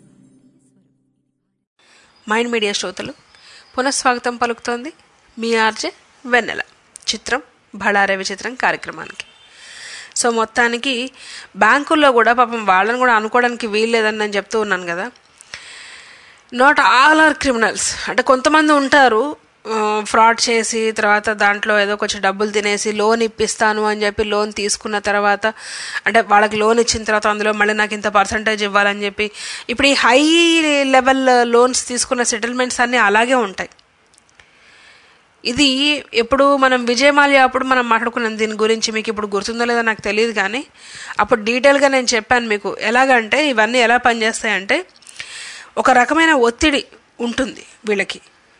మైండ్ మీడియా శ్రోతలు పునఃస్వాగతం పలుకుతోంది మీ RJ వెన్నెల చిత్రం బళారే విచిత్రం కార్యక్రమానికి so మొత్తానికి బ్యాంకుల్లో కూడా పాపం వాళ్ళని కూడా అనుకోవడానికి వీల్లేదని నేను చెప్తూ ఉన్నాను కదా నాట్ ఆల్ ఆర్ క్రిమినల్స్ అంటే కొంతమంది ఉంటారు ఫ్రాడ్ చేసి తర్వాత దాంట్లో ఏదో కొంచెం డబ్బులు తినేసి లోన్ ఇప్పిస్తాను అని చెప్పి లోన్ తీసుకున్న తర్వాత అంటే వాళ్ళకి లోన్ ఇచ్చిన తర్వాత అందులో మళ్ళీ నాకు ఇంత పర్సంటేజ్ ఇవ్వాలని చెప్పి ఇప్పుడు ఈ హై లెవెల్ లోన్స్ తీసుకున్న సెటిల్మెంట్స్ అన్నీ అలాగే ఉంటాయి ఇది ఎప్పుడు మనం విజయమాల్య అప్పుడు మనం మాట్లాడుకున్నాం దీని గురించి మీకు ఇప్పుడు గుర్తుందో లేదో నాకు తెలియదు కానీ అప్పుడు డీటెయిల్గా నేను చెప్పాను మీకు ఎలాగంటే ఇవన్నీ ఎలా పనిచేస్తాయంటే ఒక రకమైన ఒత్తిడి ఉంటుంది వీళ్ళకి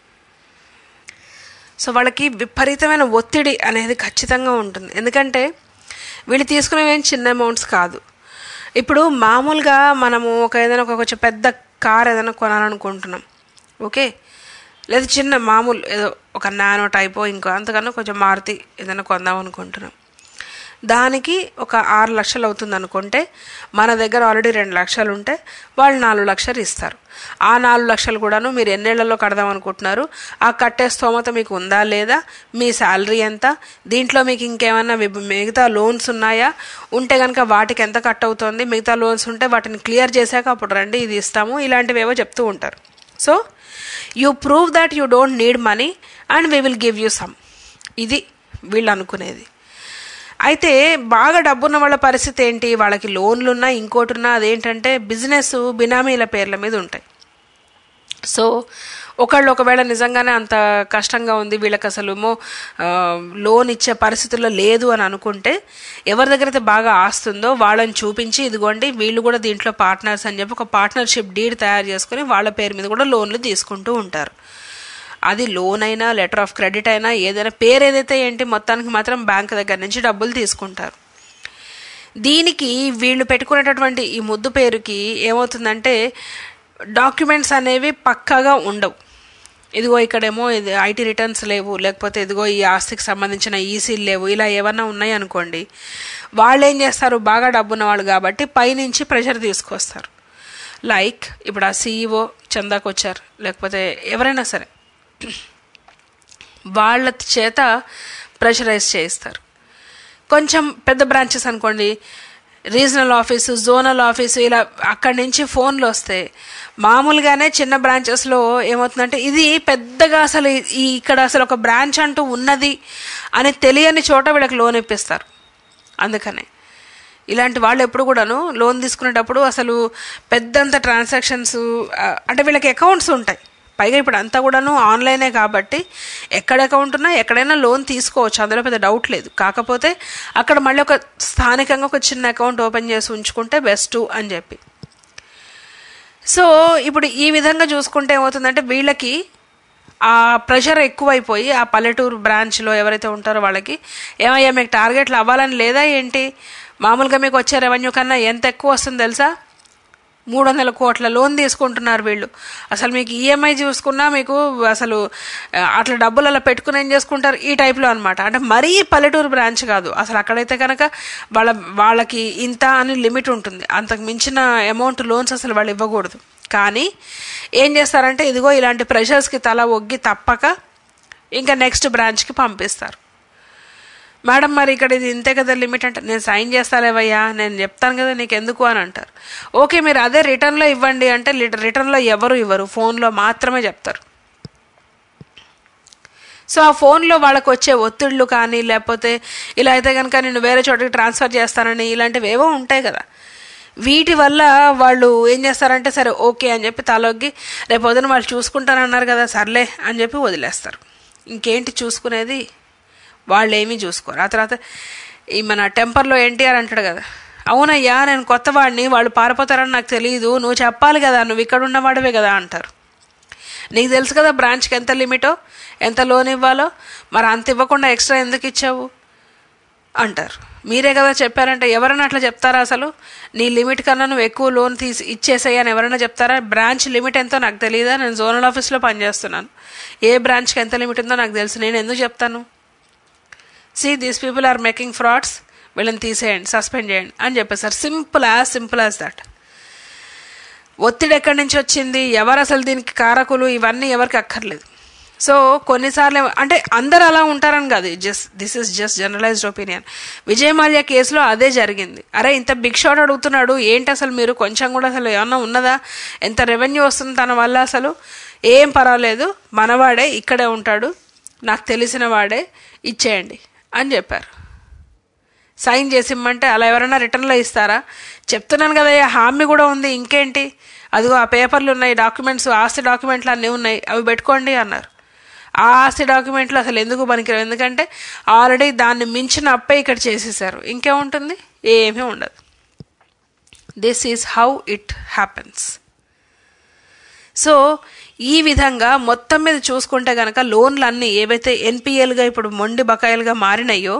సో వాళ్ళకి విపరీతమైన ఒత్తిడి అనేది ఖచ్చితంగా ఉంటుంది ఎందుకంటే వీళ్ళు తీసుకునేవి ఏం చిన్న అమౌంట్స్ కాదు ఇప్పుడు మామూలుగా మనము ఒక ఏదైనా ఒక కొంచెం పెద్ద కార్ ఏదైనా కొనాలనుకుంటున్నాం ఓకే లేదా చిన్న మామూలు ఏదో ఒక నానో టైపో ఇంకో అంతకన్నా కొంచెం మారుతి ఏదైనా కొందాం అనుకుంటున్నాం దానికి ఒక ఆరు లక్షలు అవుతుంది అనుకుంటే మన దగ్గర ఆల్రెడీ రెండు లక్షలు ఉంటే వాళ్ళు నాలుగు లక్షలు ఇస్తారు ఆ నాలుగు లక్షలు కూడాను మీరు ఎన్నేళ్లలో కడదాం అనుకుంటున్నారు ఆ కట్టే స్తోమత మీకు ఉందా లేదా మీ శాలరీ ఎంత దీంట్లో మీకు ఇంకేమైనా విబ- మిగతా లోన్స్ ఉన్నాయా ఉంటే కనుక వాటికి ఎంత కట్ అవుతుంది మిగతా లోన్స్ ఉంటే వాటిని క్లియర్ చేశాక అప్పుడు రండి ఇది ఇస్తాము ఇలాంటివి ఏవో చెప్తూ ఉంటారు so you prove that you don't need money and we will give you some ఇది వీళ్ళు అనుకునేది అయితే బాగా డబ్బున్న వాళ్ళ పరిస్థితి ఏంటి వాళ్ళకి లోన్లు ఉన్నా ఇంకోటి ఉన్నా అదేంటంటే బిజినెస్ బినామీల పేర్ల మీద ఉంటాయి సో ఒకళ్ళు ఒకవేళ నిజంగానే అంత కష్టంగా ఉంది వీళ్ళకి అసలు ఏమో ఆ, లోన్ ఇచ్చే పరిస్థితుల్లో లేదు అని అనుకుంటే ఎవరి దగ్గర అయితే బాగా ఆస్తుందో వాళ్ళని చూపించి ఇదిగోండి వీళ్ళు కూడా దీంట్లో పార్ట్నర్స్ అని చెప్పి ఒక పార్ట్నర్షిప్ డీడ్ తయారు చేసుకుని వాళ్ళ పేరు మీద కూడా లోన్లు తీసుకుంటూ ఉంటారు అది లోన్ అయినా లెటర్ ఆఫ్ క్రెడిట్ అయినా ఏదైనా పేరు ఏదైతే ఏంటి మొత్తానికి మాత్రం బ్యాంక్ దగ్గర నుంచి డబ్బులు తీసుకుంటారు దీనికి వీళ్ళు పెట్టుకునేటటువంటి ఈ ముద్దు పేరుకి ఏమవుతుందంటే డాక్యుమెంట్స్ అనేవి పక్కాగా ఉండవు ఇదిగో ఇక్కడేమో ఇది ఐటీ రిటర్న్స్ లేవు లేకపోతే ఇదిగో ఈ ఆస్తికి సంబంధించిన ఈసీలు లేవు ఇలా ఏమన్నా ఉన్నాయి అనుకోండి వాళ్ళు ఏం చేస్తారు బాగా డబ్బున్న వాళ్ళు కాబట్టి పైనుంచి ప్రెషర్ తీసుకొస్తారు లైక్ ఇప్పుడు ఆ సీఈఓ చందాకు వచ్చారు లేకపోతే ఎవరైనా సరే వాళ్ళ చేత ప్రెషరైజ్ చేయిస్తారు కొంచెం పెద్ద బ్రాంచెస్ అనుకోండి రీజనల్ ఆఫీసు జోనల్ ఆఫీసు ఇలా అక్కడి నుంచి ఫోన్లు వస్తాయి మామూలుగానే చిన్న బ్రాంచెస్లో ఏమవుతుందంటే ఇది పెద్దగా అసలు ఈ ఇక్కడ అసలు ఒక బ్రాంచ్ అంటూ ఉన్నది అని తెలియని చోట వీళ్ళకి లోన్ ఇప్పిస్తారు అందుకనే ఇలాంటి వాళ్ళు ఎప్పుడు కూడాను లోన్ తీసుకునేటప్పుడు అసలు పెద్దంత ట్రాన్సాక్షన్స్ అంటే వీళ్ళకి అకౌంట్స్ ఉంటాయి పైగా ఇప్పుడు అంతా కూడాను ఆన్లైనే కాబట్టి ఎక్కడ అకౌంట్ ఉన్నా ఎక్కడైనా లోన్ తీసుకోవచ్చు అందులో పెద్ద డౌట్ లేదు కాకపోతే అక్కడ మళ్ళీ ఒక స్థానికంగా ఒక చిన్న అకౌంట్ ఓపెన్ చేసి ఉంచుకుంటే బెస్ట్ అని చెప్పి సో ఇప్పుడు ఈ విధంగా చూసుకుంటే ఏమవుతుందంటే వీళ్ళకి ఆ ప్రెషర్ ఎక్కువైపోయి ఆ పల్లెటూరు బ్రాంచ్లో ఎవరైతే ఉంటారో వాళ్ళకి ఏమయ్యా మీకు టార్గెట్లు అవ్వాలని లేదా ఏంటి మామూలుగా మీకు వచ్చే రెవెన్యూ కన్నా ఎంత ఎక్కువ వస్తుంది తెలుసా మూడు వందల కోట్ల లోన్ తీసుకుంటున్నారు వీళ్ళు అసలు మీకు ఈఎంఐ చూసుకున్నా మీకు అసలు ఆ, అట్లా డబ్బులు అలా పెట్టుకుని ఏం చేసుకుంటారు ఈ టైప్లో అనమాట అంటే మరీ పల్లెటూరు బ్రాంచ్ కాదు అసలు అక్కడైతే కనుక వాళ్ళ వాళ్ళకి ఇంత అని లిమిట్ ఉంటుంది అంతకు మించిన అమౌంట్ లోన్స్ అసలు వాళ్ళు ఇవ్వకూడదు కానీ ఏం చేస్తారంటే ఇదిగో ఇలాంటి ప్రెషర్స్కి తల ఒగ్గి తప్పక ఇంకా నెక్స్ట్ బ్రాంచ్కి పంపిస్తారు మేడం మరి ఇక్కడ ఇది ఇంతే కదా లిమిట్ అంటే నేను సైన్ చేస్తాలేవయ్యా నేను చెప్తాను కదా నీకు ఎందుకు అని అంటారు ఓకే మీరు అదే రిటర్న్లో ఇవ్వండి అంటే రిటర్న్లో ఎవరు ఇవ్వరు ఫోన్లో మాత్రమే చెప్తారు సో ఆ ఫోన్లో వాళ్ళకు వచ్చే ఒత్తిళ్ళు కానీ లేకపోతే ఇలా అయితే కనుక నేను వేరే చోటకి ట్రాన్స్ఫర్ చేస్తానని ఇలాంటివి ఏవో ఉంటాయి కదా వీటి వల్ల వాళ్ళు ఏం చేస్తారంటే సరే ఓకే అని చెప్పి తలొగ్గి రేపు పొద్దున వాళ్ళు చూసుకుంటానన్నారు కదా సర్లే అని చెప్పి వదిలేస్తారు ఇంకేంటి చూసుకునేది వాళ్ళు ఏమీ చూసుకోరు ఆ తర్వాత ఈ మన టెంపర్లో ఎన్టీఆర్ అంటాడు కదా అవునయ్యా నేను కొత్త వాడిని వాళ్ళు పారిపోతారని నాకు తెలియదు నువ్వు చెప్పాలి కదా నువ్వు ఇక్కడ ఉన్నవాడివే కదా అంటారు నీకు తెలుసు కదా బ్రాంచ్కి ఎంత లిమిటో ఎంత లోన్ ఇవ్వాలో మరి అంత ఇవ్వకుండా ఎక్స్ట్రా ఎందుకు ఇచ్చావు అంటారు మీరే కదా చెప్పారంటే ఎవరైనా అట్లా చెప్తారా అసలు నీ లిమిట్ కన్నా నువ్వు ఎక్కువ లోన్ తీసి ఇచ్చేసేయి అని ఎవరైనా చెప్తారా బ్రాంచ్ లిమిట్ ఎంతో నాకు తెలియదా నేను జోనల్ ఆఫీస్లో పనిచేస్తున్నాను ఏ బ్రాంచ్కి ఎంత లిమిట్ ఉందో నాకు తెలుసు నేను ఎందుకు చెప్తాను see these people are making frauds వీళ్ళని తీసేయండి సస్పెండ్ చేయండి అని చెప్పేసారు simple as simple as that ఒత్తిడి ఎక్కడి నుంచి వచ్చింది ఎవరు అసలు దీనికి కారకులు ఇవన్నీ ఎవరికి అక్కర్లేదు సో కొన్నిసార్లు ఏమో- అంటే అందరు అలా ఉంటారని కాదు just this is just generalized opinion Vijay Mallya కేసులో అదే జరిగింది అరే ఇంత బిగ్ షాట్ అడుగుతున్నాడు ఏంటి అసలు మీరు కొంచెం కూడా అసలు ఏమన్నా ఉన్నదా ఎంత రెవెన్యూ వస్తుంది తన వల్ల అసలు ఏం పర్వాలేదు మనవాడే ఇక్కడే ఉంటాడు నాకు తెలిసిన వాడే ఇచ్చేయండి అని చెప్పారు సైన్ చేసి ఇమ్మంటే అలా ఎవరైనా రిటర్న్లో ఇస్తారా చెప్తున్నాను కదా హామీ కూడా ఉంది ఇంకేంటి అదిగో ఆ పేపర్లు ఉన్నాయి డాక్యుమెంట్స్ ఆస్తి డాక్యుమెంట్లు అన్నీ ఉన్నాయి అవి పెట్టుకోండి అన్నారు ఆ ఆస్తి డాక్యుమెంట్లు అసలు ఎందుకు పనికిరావు ఎందుకంటే ఆల్రెడీ దాన్ని మించిన అప్పే ఇక్కడ చేసేసారు ఇంకేముంటుంది ఏమీ ఉండదు this is how it happens so ఈ విధంగా మొత్తం మీద చూసుకుంటే కనుక లోన్లు అన్నీ ఏవైతే ఎన్పిఎల్గా ఇప్పుడు మొండి బకాయిలుగా మారినాయో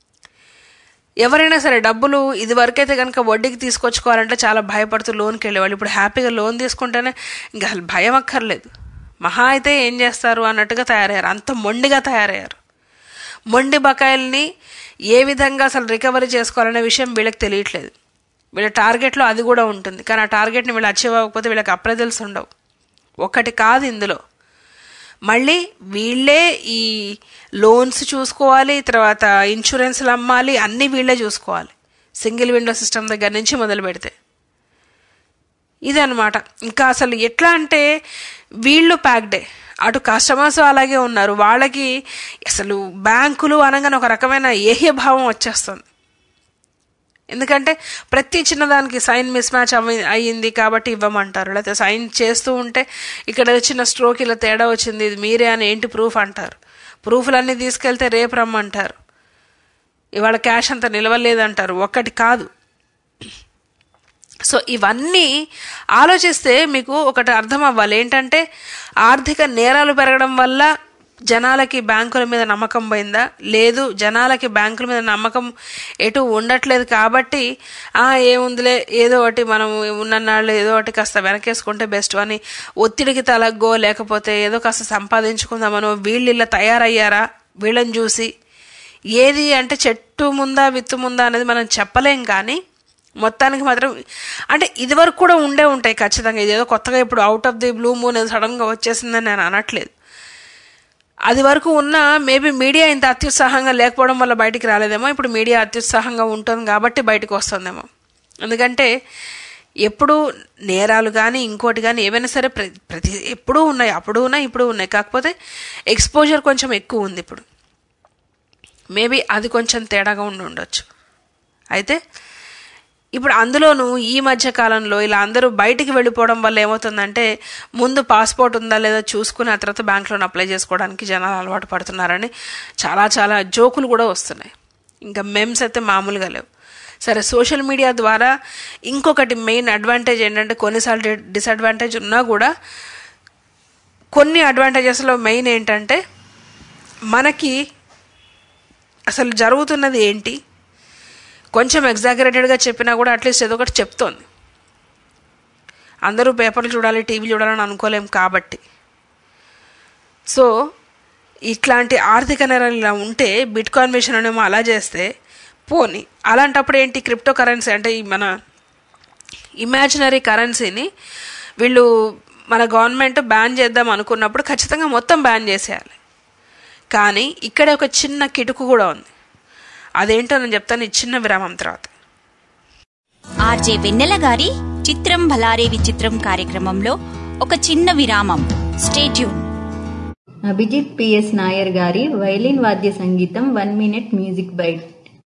ఎవరైనా సరే డబ్బులు ఇది వరకైతే కనుక వడ్డీకి తీసుకొచ్చుకోవాలంటే చాలా భయపడుతూ లోన్కి వెళ్ళేవాళ్ళు ఇప్పుడు హ్యాపీగా లోన్ తీసుకుంటేనే ఇంకా అసలు భయం అక్కర్లేదు మహా అయితే ఏం చేస్తారు అన్నట్టుగా తయారయ్యారు అంత మొండిగా తయారయ్యారు మొండి బకాయిల్ని ఏ విధంగా అసలు రికవరీ చేసుకోవాలనే విషయం వీళ్ళకి తెలియట్లేదు వీళ్ళ టార్గెట్లో అది కూడా ఉంటుంది కానీ ఆ టార్గెట్ని వీళ్ళు అచీవ్ అవ్వకపోతే వీళ్ళకి అప్రజల్స్ ఉండవు ఒకటి కాదు ఇందులో మళ్ళీ వీళ్ళే ఈ లోన్స్ చూసుకోవాలి తర్వాత ఇన్సూరెన్స్లు అమ్మాలి అన్నీ వీళ్ళే చూసుకోవాలి సింగిల్ విండో సిస్టమ్ దగ్గర నుంచి మొదలు పెడితే ఇదనమాట ఇంకా అసలు ఎట్లా అంటే వీళ్ళు ప్యాక్డే అటు కస్టమర్స్ అలాగే ఉన్నారు వాళ్ళకి అసలు బ్యాంకులు అనగానే ఒక రకమైన ఏహ్య భావం వచ్చేస్తుంది ఎందుకంటే ప్రతి చిన్నదానికి సైన్ మిస్ మ్యాచ్ అవి అయ్యింది కాబట్టి ఇవ్వమంటారు లేకపోతే సైన్ చేస్తూ ఉంటే ఇక్కడ చిన్న స్ట్రోక్ ఇలా తేడా వచ్చింది ఇది మీరే అని ఏంటి ప్రూఫ్ అంటారు ప్రూఫ్లన్నీ తీసుకెళ్తే రేపు రమ్మంటారు ఇవాళ క్యాష్ అంత నిలవలేదంటారు ఒక్కటి కాదు సో ఇవన్నీ ఆలోచిస్తే మీకు ఒకటి అర్థం అవ్వాలి ఏంటంటే ఆర్థిక నేరాలు పెరగడం వల్ల జనాలకి బ్యాంకుల మీద నమ్మకం పోయిందా లేదు జనాలకి బ్యాంకుల మీద నమ్మకం ఎటు ఉండట్లేదు కాబట్టి ఆ ఏముందిలే ఏదో ఒకటి మనం ఉన్ననాళ్ళు ఏదో ఒకటి కాస్త వెనకేసుకుంటే బెస్ట్ అని ఒత్తిడికి తలగ్గో లేకపోతే ఏదో కాస్త సంపాదించుకుందామనో వీళ్ళు ఇలా తయారయ్యారా వీళ్ళని చూసి ఏది అంటే చెట్టు ముందా విత్తు ముందా అనేది మనం చెప్పలేం కానీ మొత్తానికి మాత్రం అంటే ఇదివరకు కూడా ఉండే ఉంటాయి ఖచ్చితంగా ఇదేదో కొత్తగా ఇప్పుడు out of the blue moon సడన్గా వచ్చేసిందని నేను అనట్లేదు అది వరకు ఉన్న మేబీ మీడియా ఇంత అత్యుత్సాహంగా లేకపోవడం వల్ల బయటికి రాలేదేమో ఇప్పుడు మీడియా అత్యుత్సాహంగా ఉంటుంది కాబట్టి బయటకు వస్తుందేమో ఎందుకంటే ఎప్పుడు నేరాలు కానీ ఇంకోటి కానీ ఏవైనా సరే ప్ర ప్రతి ఎప్పుడూ ఉన్నాయి అప్పుడు ఉన్నాయి ఇప్పుడు ఉన్నాయి కాకపోతే ఎక్స్పోజర్ కొంచెం ఎక్కువ ఉంది ఇప్పుడు మేబీ అది కొంచెం తేడాగా ఉండి ఉండొచ్చు అయితే ఇప్పుడు అందులోనూ ఈ మధ్య కాలంలో ఇలా అందరూ బయటికి వెళ్ళిపోవడం వల్ల ఏమవుతుందంటే ముందు పాస్పోర్ట్ ఉందా లేదా చూసుకుని ఆ తర్వాత బ్యాంక్ లోన్ అప్లై చేసుకోవడానికి జనాలు అలవాటు పడుతున్నారని చాలా చాలా జోకులు కూడా వస్తున్నాయి ఇంకా మెమ్స్ అయితే మామూలుగా లేవు సరే సోషల్ మీడియా ద్వారా ఇంకొకటి మెయిన్ అడ్వాంటేజ్ ఏంటంటే కొన్నిసార్లు డిసడ్వాంటేజ్ ఉన్నా కూడా కొన్ని అడ్వాంటేజెస్లో మెయిన్ ఏంటంటే మనకి అసలు జరుగుతున్నది ఏంటి కొంచెం ఎగ్జాగరేటెడ్గా చెప్పినా కూడా అట్లీస్ట్ ఏదో ఒకటి చెప్తోంది అందరూ పేపర్లు చూడాలి టీవీ చూడాలని అనుకోలేం కాబట్టి సో ఇట్లాంటి ఆర్థిక నేరాలు ఇలా ఉంటే బిట్ కాయిన్ విషయంలోనేమో అలా చేస్తే పోని అలాంటప్పుడు ఏంటి క్రిప్టో కరెన్సీ అంటే ఈ మన ఇమాజినరీ కరెన్సీని వీళ్ళు మన గవర్నమెంట్ బ్యాన్ చేద్దాం అనుకున్నప్పుడు ఖచ్చితంగా మొత్తం బ్యాన్ చేసేయాలి కానీ ఇక్కడ ఒక చిన్న కిటుకు కూడా ఉంది అదేంటో నేను చెప్తాను ఈ చిన్న విరామం తర్వాత ఆర్జే వెన్నెల గారి చిత్రం భలారే విచిత్రం కార్యక్రమంలో ఒక చిన్న విరామం స్టేట్యూన్ అభిజిత్ పిఎస్ నాయర్ గారి వైలిన్ వాద్య సంగీతం వన్ మినిట్ మ్యూజిక్ బైట్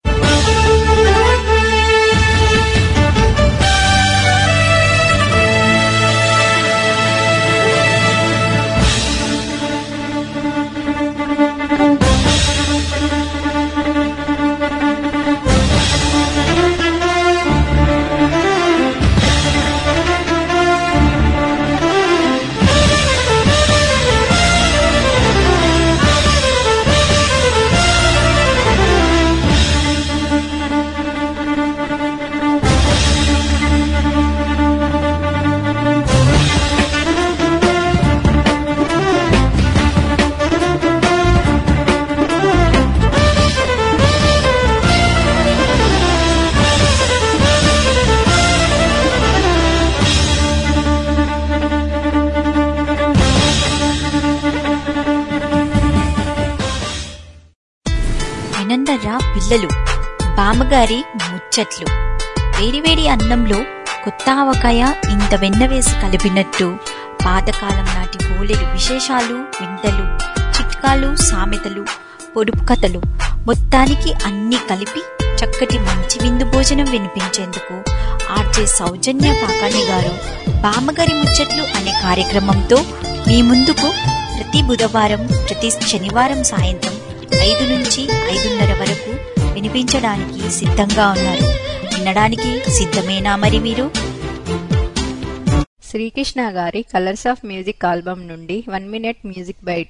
వినందర్రా పిల్లలు బామ్మగారి ముచ్చట్లు వేడివేడి అన్నంలో కొత్త ఆవకాయ ఇంత వెన్న వేసి కలిపినట్టు పాతకాలం నాటి బోలెడు విశేషాలు వింతలు చిట్కాలు సామెతలు పొడుపు కథలు మొత్తానికి అన్ని కలిపి చక్కటి మంచి విందు భోజనం వినిపించేందుకు ఆర్జే సౌజన్య కాకాణి గారు బామ్మగారి ముచ్చట్లు అనే కార్యక్రమంతో మీ ముందుకు ప్రతి బుధవారం ప్రతి శనివారం సాయంత్రం ఐదు నుంచి ఐదున్నర వరకు వినిపించడానికి సిద్ధంగా ఉన్నారు వినడానికి సిద్ధమేనా మరి మీరు శ్రీకృష్ణ గారి కలర్స్ ఆఫ్ మ్యూజిక్ ఆల్బమ్ నుండి one minute music bite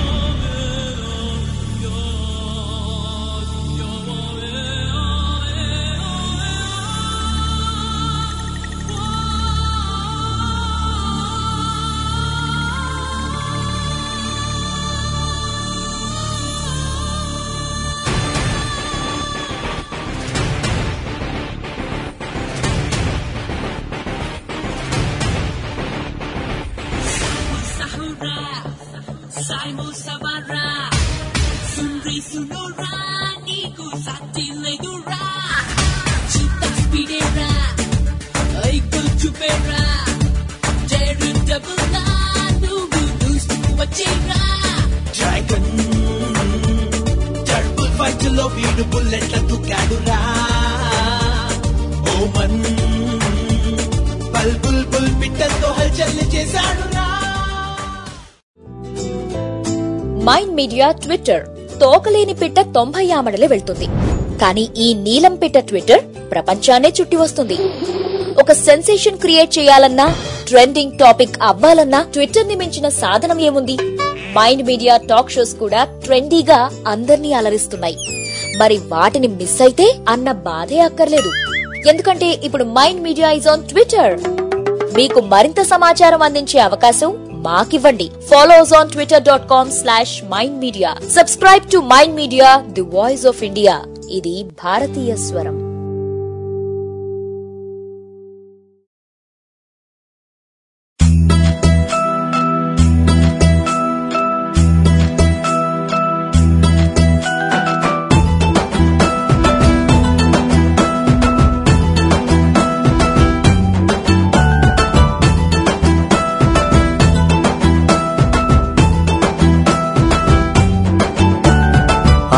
Saimu Savara Sunri Sunura Niku Sati Legura Cita Spidera Aikul Chupera Deru Dabula Nubu Nustu Wachira dragon టర్బుల్ ఫైట్ లో వీడు బుల్లెట్ల దుకాడురా ఓమన్ బల్ బుల్ బుల్ పిట్టలతో హల్చల్ చేశాడురా మైండ్ మీడియా ట్విట్టర్ తోకలేని పిట్ట తొంభై ఆమడలే వెళ్తుంది కానీ ఈ నీలం పిట్ట ట్విట్టర్ ప్రపంచాన్నే చుట్టి వస్తుంది ఒక సెన్సేషన్ క్రియేట్ చేయాలన్నా ట్రెండింగ్ టాపిక్ అవ్వాలన్నా ట్విట్టర్ ని మించిన సాధనం ఏముంది మైండ్ మీడియా టాక్ షోస్ కూడా ట్రెండీగా అందర్నీ అలరిస్తున్నాయి మరి వాటిని మిస్ అయితే అన్న బాధే అక్కర్లేదు ఎందుకంటే ఇప్పుడు Mind Media is on Twitter మీకు మరింత సమాచారం అందించే అవకాశం మాకివ్వండి follow us on Twitter dot com slash Mind Media subscribe to Mind Media the voice of India ఇది భారతీయ స్వరం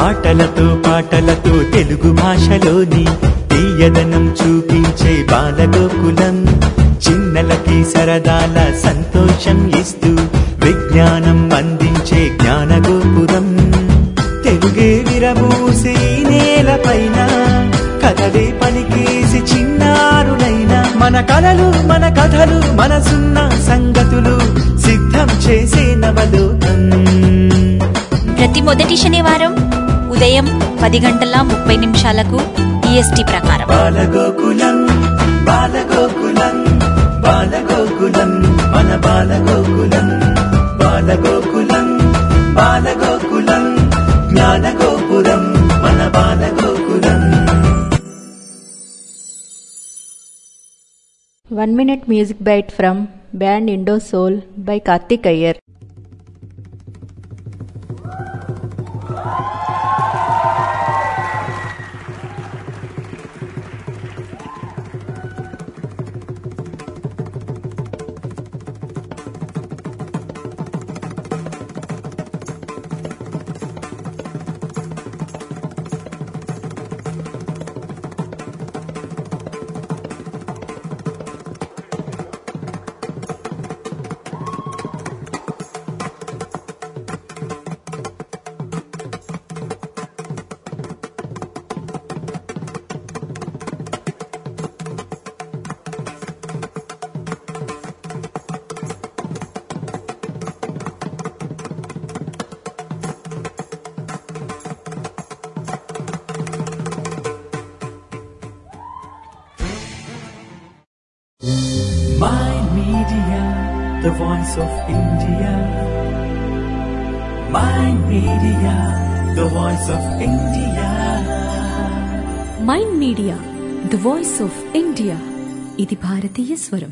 ఆటలతో పాటలతో తెలుగు భాషలోని తీయదనం చూపించే బాలగోకులం చిన్నలకి సరదాల సంతోషం ఇస్తూ విజ్ఞానం అందించే జ్ఞానగోపురం తెలుగే విరబూసి నేలపైన కథలే పలికేసి చిన్నారులైన మన కలలు మన కథలు మనసున్న సంగతులు సిద్ధం చేసే నవలోకం ప్రతి మొదటి శనివారం ఉదయం పది గంటల ముప్పై నిమిషాలకు ఈఎస్టీ ప్రకారం బాలగోకులం బాలగోకులం బాలగోకులం మన బాలగోకులం బాలగోకులం బాలగోకులం జ్ఞానగోపురం మన Balagokulam One minute music bite from band Indo Soul by Karthik Iyer. My Media, the voice of India. My Media, the voice of India. Mind Media the voice of India ఇది భారతీయ స్వరం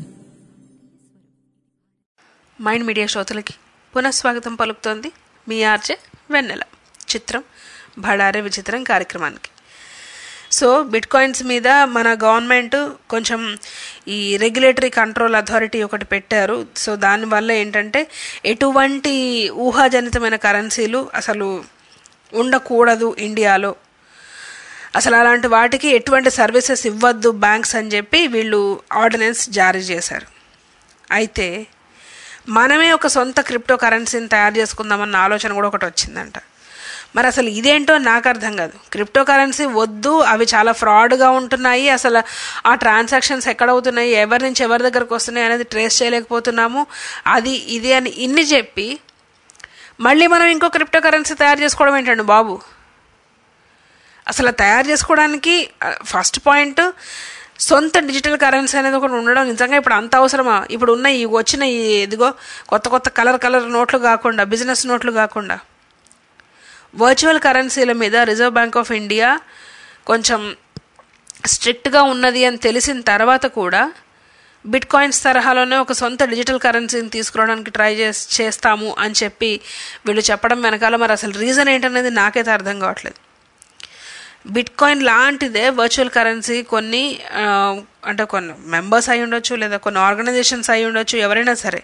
మైండ్ మీడియా శ్రోతలకి పునఃస్వాగతం పలుకుతోంది మీ RJ వెన్నెల చిత్రం భడారే విచిత్రం కార్యక్రమానికి so bit coins మీద మన గవర్నమెంట్ కొంచెం ఈ రెగ్యులేటరీ కంట్రోల్ అథారిటీ ఒకటి పెట్టారు సో దానివల్ల ఏంటంటే ఎటువంటి ఊహాజనితమైన కరెన్సీలు అసలు ఉండకూడదు ఇండియాలో అసలు అలాంటి వాటికి ఎటువంటి సర్వీసెస్ ఇవ్వద్దు బ్యాంక్స్ అని చెప్పి వీళ్ళు ఆర్డినెన్స్ జారీ చేశారు అయితే మనమే ఒక సొంత క్రిప్టో కరెన్సీని తయారు చేసుకుందామన్న ఆలోచన కూడా ఒకటి వచ్చిందంట మరి అసలు ఇదేంటో నాకు అర్థం కాదు క్రిప్టో కరెన్సీ వద్దు అవి చాలా ఫ్రాడ్గా ఉంటున్నాయి అసలు ఆ ట్రాన్సాక్షన్స్ ఎక్కడవుతున్నాయి ఎవరి నుంచి ఎవరి దగ్గరకు వస్తున్నాయి అనేది ట్రేస్ చేయలేకపోతున్నాము అది ఇది అని ఇన్ని చెప్పి మళ్ళీ మనం ఇంకో క్రిప్టో కరెన్సీ తయారు చేసుకోవడం ఏంటండి బాబు అసలు తయారు చేసుకోవడానికి ఫస్ట్ పాయింట్ సొంత డిజిటల్ కరెన్సీ అనేది ఒకటి ఉండడం నిజంగా ఇప్పుడు అంత అవసరమా ఇప్పుడు ఉన్న ఈ వచ్చిన ఈ ఇదిగో కొత్త కొత్త కలర్ కలర్ నోట్లు కాకుండా బిజినెస్ నోట్లు కాకుండా వర్చువల్ కరెన్సీల మీద రిజర్వ్ బ్యాంక్ ఆఫ్ ఇండియా కొంచెం స్ట్రిక్ట్గా ఉన్నది అని తెలిసిన తర్వాత కూడా బిట్ కాయిన్స్ తరహాలోనే ఒక సొంత డిజిటల్ కరెన్సీని తీసుకురావడానికి ట్రై చేస్ చేస్తాము అని చెప్పి వీళ్ళు చెప్పడం వెనకాల మరి అసలు రీజన్ ఏంటనేది నాకైతే అర్థం కావట్లేదు బిట్ కాయిన్ లాంటిదే వర్చువల్ కరెన్సీ కొన్ని ఆ, అంటే కొన్ని మెంబర్స్ అయి ఉండొచ్చు లేదా కొన్ని ఆర్గనైజేషన్స్ అయి ఉండొచ్చు ఎవరైనా సరే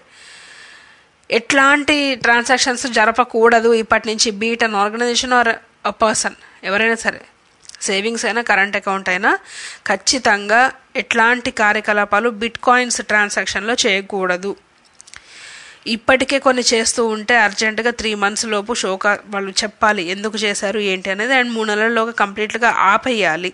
ఎట్లాంటి ట్రాన్సాక్షన్స్ జరపకూడదు ఇప్పటి నుంచి be it an organisation or a person ఎవరైనా సరే సేవింగ్స్ అయినా కరెంట్ అకౌంట్ అయినా ఖచ్చితంగా ఎట్లాంటి కార్యకలాపాలు బిట్ కాయిన్స్ ట్రాన్సాక్షన్లో చేయకూడదు ఇప్పటికే కొన్ని చేస్తూ ఉంటే అర్జెంటుగా త్రీ మంత్స్ లోపు షోక వాళ్ళు చెప్పాలి ఎందుకు చేశారు ఏంటి అనేది అండ్ మూడు నెలల్లోగా కంప్లీట్గా ఆపేయాలి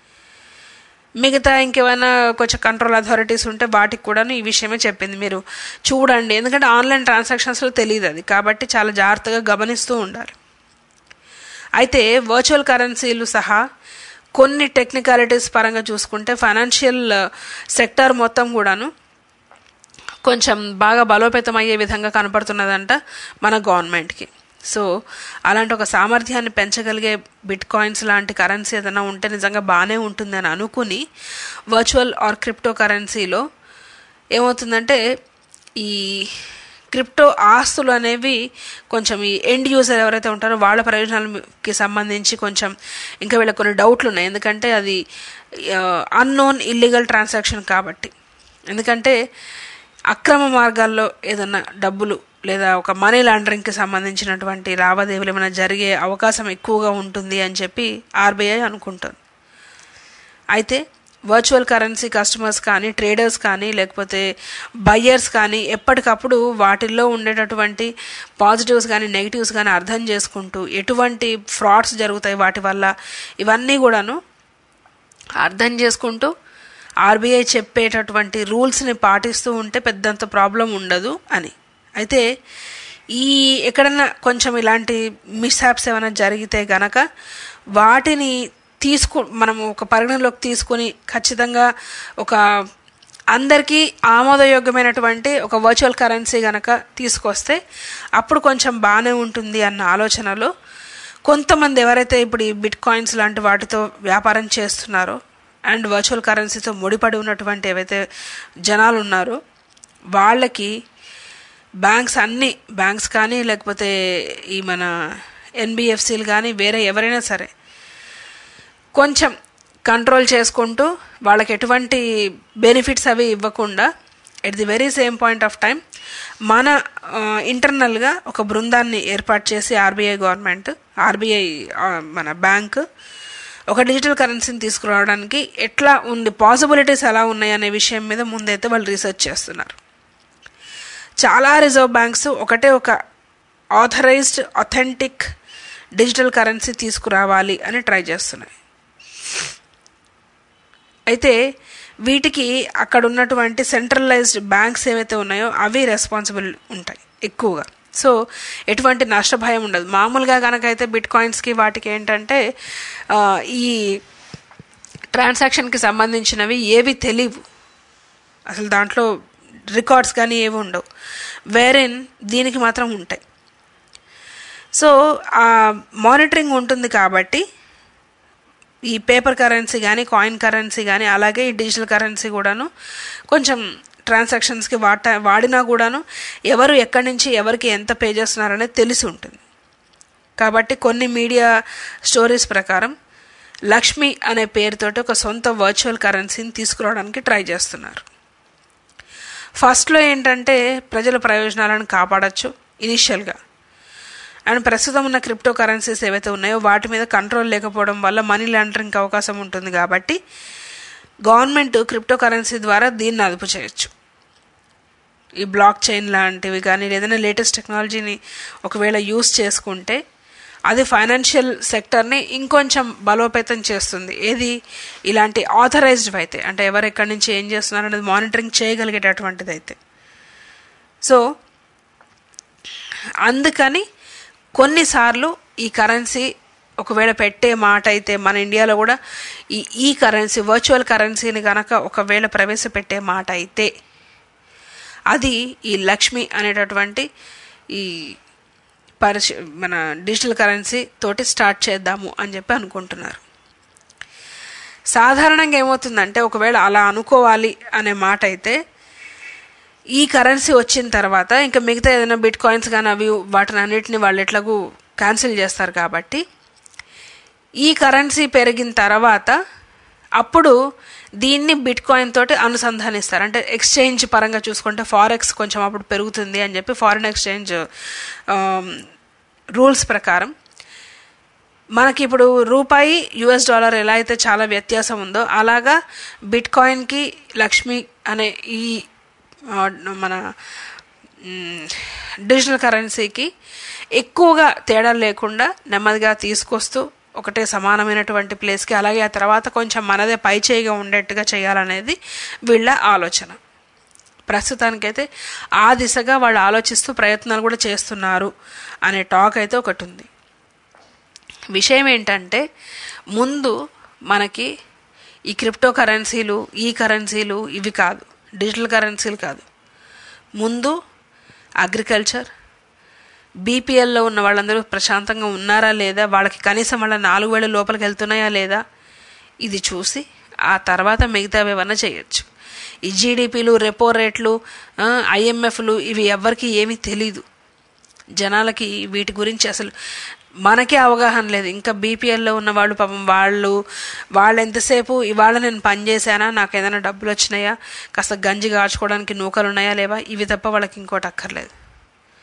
మిగతా ఇంకేమైనా కొంచెం కంట్రోల్ అథారిటీస్ ఉంటే వాటికి కూడాను ఈ విషయమే చెప్పింది మీరు చూడండి ఎందుకంటే ఆన్లైన్ ట్రాన్సాక్షన్స్లో తెలియదు అది కాబట్టి చాలా జాగ్రత్తగా గమనిస్తూ ఉండాలి అయితే వర్చువల్ కరెన్సీలు సహా కొన్ని టెక్నికాలిటీస్ పరంగా చూసుకుంటే ఫైనాన్షియల్ సెక్టర్ మొత్తం కూడాను కొంచెం బాగా బలోపేతం అయ్యే విధంగా కనపడుతున్నదంట మన గవర్నమెంట్కి సో అలాంటి ఒక సామర్థ్యాన్ని పెంచగలిగే బిట్ కాయిన్స్ లాంటి కరెన్సీ ఏదైనా ఉంటే నిజంగా బాగానే ఉంటుందని అనుకుని వర్చువల్ ఆర్ క్రిప్టో కరెన్సీలో ఏమవుతుందంటే ఈ క్రిప్టో ఆస్తులు అనేవి కొంచెం ఈ ఎండ్ యూజర్ ఎవరైతే ఉంటారో వాళ్ళ ప్రయోజనాలకి సంబంధించి కొంచెం ఇంకా వీళ్ళకి కొన్ని డౌట్లు ఉన్నాయి ఎందుకంటే అది అన్నోన్ ఇల్లీగల్ ట్రాన్సాక్షన్ కాబట్టి ఎందుకంటే అక్రమ మార్గాల్లో ఏదన్నా డబ్బులు లేదా ఒక మనీ లాండరింగ్కి సంబంధించినటువంటి లావాదేవీలు ఏమైనా జరిగే అవకాశం ఎక్కువగా ఉంటుంది అని చెప్పి ఆర్బీఐ అనుకుంటుంది అయితే వర్చువల్ కరెన్సీ కస్టమర్స్ కానీ ట్రేడర్స్ కానీ లేకపోతే బయ్యర్స్ కానీ ఎప్పటికప్పుడు వాటిల్లో ఉండేటటువంటి పాజిటివ్స్ కానీ నెగిటివ్స్ కానీ అర్థం చేసుకుంటూ ఎటువంటి ఫ్రాడ్స్ జరుగుతాయి వాటి వల్ల ఇవన్నీ కూడాను అర్థం చేసుకుంటూ ఆర్బీఐ చెప్పేటటువంటి రూల్స్ని పాటిస్తూ ఉంటే పెద్దంత ప్రాబ్లం ఉండదు అని అయితే ఈ ఎక్కడన్నా కొంచెం ఇలాంటి మిస్హాప్స్ ఏమైనా జరిగితే గనక వాటిని తీసుకు మనం ఒక పరిగణలోకి తీసుకొని ఖచ్చితంగా ఒక అందరికీ ఆమోదయోగ్యమైనటువంటి ఒక వర్చువల్ కరెన్సీ గనక తీసుకొస్తే అప్పుడు కొంచెం బాగానే ఉంటుంది అన్న ఆలోచనలో కొంతమంది ఎవరైతే ఇప్పుడు ఈ బిట్ కాయిన్స్ లాంటి వాటితో వ్యాపారం చేస్తున్నారో అండ్ వర్చువల్ కరెన్సీతో ముడిపడి ఉన్నటువంటి ఏవైతే జనాలు ఉన్నారో వాళ్ళకి బ్యాంక్స్ అన్ని బ్యాంక్స్ కానీ లేకపోతే ఈ మన ఎన్బిఎఫ్సీలు కానీ వేరే ఎవరైనా సరే కొంచెం కంట్రోల్ చేసుకుంటూ వాళ్ళకి ఎటువంటి బెనిఫిట్స్ అవి ఇవ్వకుండా at the very same point of time మన ఇంటర్నల్గా ఒక బృందాన్ని ఏర్పాటు చేసి ఆర్బీఐ గవర్నమెంట్ ఆర్బీఐ మన బ్యాంక్ ఒక డిజిటల్ కరెన్సీని తీసుకురావడానికి ఎట్లా ఉంది పాసిబిలిటీస్ ఎలా ఉన్నాయి అనే విషయం మీద ముందైతే వాళ్ళు రీసెర్చ్ చేస్తున్నారు చాలా రిజర్వ్ బ్యాంక్స్ ఒకటే ఒక ఆథరైజ్డ్ అథెంటిక్ డిజిటల్ కరెన్సీ తీసుకురావాలి అని ట్రై చేస్తున్నాయి అయితే వీటికి అక్కడ ఉన్నటువంటి సెంట్రలైజ్డ్ బ్యాంక్స్ ఏవైతే ఉన్నాయో అవి రెస్పాన్సిబుల్ ఉంటాయి ఎక్కువగా సో ఎటువంటి నష్టభయం ఉండదు మామూలుగా కనుకైతే బిట్ కాయిన్స్కి వాటికి ఏంటంటే ఈ ట్రాన్సాక్షన్కి సంబంధించినవి ఏవి తెలియవు అసలు దాంట్లో రికార్డ్స్ కానీ ఏవి ఉండవు వేరెన్ దీనికి మాత్రం ఉంటాయి సో ఆ మానిటరింగ్ ఉంటుంది కాబట్టి ఈ పేపర్ కరెన్సీ కానీ కాయిన్ కరెన్సీ కానీ అలాగే ఈ డిజిటల్ కరెన్సీ కూడాను కొంచెం ట్రాన్సాక్షన్స్కి వాట వాడినా కూడాను ఎవరు ఎక్కడి నుంచి ఎవరికి ఎంత పే చేస్తున్నారనేది తెలిసి ఉంటుంది కాబట్టి కొన్ని మీడియా స్టోరీస్ ప్రకారం లక్ష్మి అనే పేరుతోటి ఒక సొంత వర్చువల్ కరెన్సీని తీసుకురావడానికి ట్రై చేస్తున్నారు ఫస్ట్లో ఏంటంటే ప్రజల ప్రయోజనాలను కాపాడచ్చు ఇనిషియల్గా అండ్ ప్రస్తుతం ఉన్న క్రిప్టో కరెన్సీస్ ఏవైతే ఉన్నాయో వాటి మీద కంట్రోల్ లేకపోవడం వల్ల మనీ లాండరింగ్ అవకాశం ఉంటుంది కాబట్టి గవర్నమెంట్ క్రిప్టో కరెన్సీ ద్వారా దీన్ని అదుపు చేయొచ్చు ఈ బ్లాక్ చైన్ లాంటివి కానీ ఏదైనా లేటెస్ట్ టెక్నాలజీని ఒకవేళ యూస్ చేసుకుంటే అది ఫైనాన్షియల్ సెక్టర్ని ఇంకొంచెం బలోపేతం చేస్తుంది ఏది ఇలాంటి ఆథరైజ్డ్ అయితే అంటే ఎవరు ఎక్కడి నుంచి ఏం చేస్తున్నారు అనేది మానిటరింగ్ చేయగలిగేటటువంటిది అయితే సో అందుకని కొన్నిసార్లు ఈ కరెన్సీ ఒకవేళ పెట్టే మాట అయితే మన ఇండియాలో కూడా ఈ ఈ కరెన్సీ వర్చువల్ కరెన్సీని కనుక ఒకవేళ ప్రవేశపెట్టే మాట అయితే అది ఈ లక్ష్మి అనేటటువంటి ఈ పరిశ మన డిజిటల్ కరెన్సీ తోటి స్టార్ట్ చేద్దాము అని చెప్పి అనుకుంటున్నారు సాధారణంగా ఏమవుతుందంటే ఒకవేళ అలా అనుకోవాలి అనే మాట అయితే ఈ కరెన్సీ వచ్చిన తర్వాత ఇంకా మిగతా ఏదైనా బిట్ కాయిన్స్ కానీ అవి వాటిని అన్నిటిని వాళ్ళు ఎట్లాగూ క్యాన్సిల్ చేస్తారు కాబట్టి ఈ కరెన్సీ పెరిగిన తర్వాత అప్పుడు దీన్ని బిట్ కాయిన్ తోటి అనుసంధానిస్తారు అంటే ఎక్స్చేంజ్ పరంగా చూసుకుంటే ఫారెక్స్ కొంచెం అప్పుడు పెరుగుతుంది అని చెప్పి ఫారిన్ ఎక్స్చేంజ్ రూల్స్ ప్రకారం మనకి ఇప్పుడు రూపాయి యుఎస్ డాలర్ ఎలా అయితే చాలా వ్యత్యాసం ఉందో అలాగా బిట్ కాయిన్కి లక్ష్మి అనే ఈ మన డిజిటల్ కరెన్సీకి ఎక్కువగా తేడా లేకుండా నెమ్మదిగా తీసుకొస్తూ ఒకటే సమానమైనటువంటి ప్లేస్కి అలాగే ఆ తర్వాత కొంచెం మనదే పై చేయిగా ఉండేట్టుగా చేయాలనేది వీళ్ళ ఆలోచన ప్రస్తుతానికైతే ఆ దిశగా వాళ్ళు ఆలోచిస్తూ ప్రయత్నాలు కూడా చేస్తున్నారు అనే టాక్ అయితే ఒకటి ఉంది విషయం ఏంటంటే ముందు మనకి ఈ క్రిప్టో కరెన్సీలు ఈ కరెన్సీలు ఇవి కాదు డిజిటల్ కరెన్సీలు కాదు ముందు అగ్రికల్చర్ బీపీఎల్లో ఉన్న వాళ్ళందరూ ప్రశాంతంగా ఉన్నారా లేదా వాళ్ళకి కనీసం వాళ్ళ నాలుగు వేల లోపలికి వెళ్తున్నాయా లేదా ఇది చూసి ఆ తర్వాత మిగతావి ఏమన్నా చేయొచ్చు ఈ జీడిపిలు రెపో రేట్లు ఐఎంఎఫ్లు ఇవి ఎవరికి ఏమీ తెలీదు జనాలకి వీటి గురించి అసలు మనకే అవగాహన లేదు ఇంకా బీపీఎల్లో ఉన్న వాళ్ళు పాపం వాళ్ళు వాళ్ళు ఎంతసేపు ఇవాళ నేను పని చేశానా నాకు ఏదైనా డబ్బులు వచ్చినాయా కాస్త గంజి కాచుకోవడానికి నూకలు ఉన్నాయా లేవా ఇవి తప్ప వాళ్ళకి ఇంకోటి అక్కర్లేదు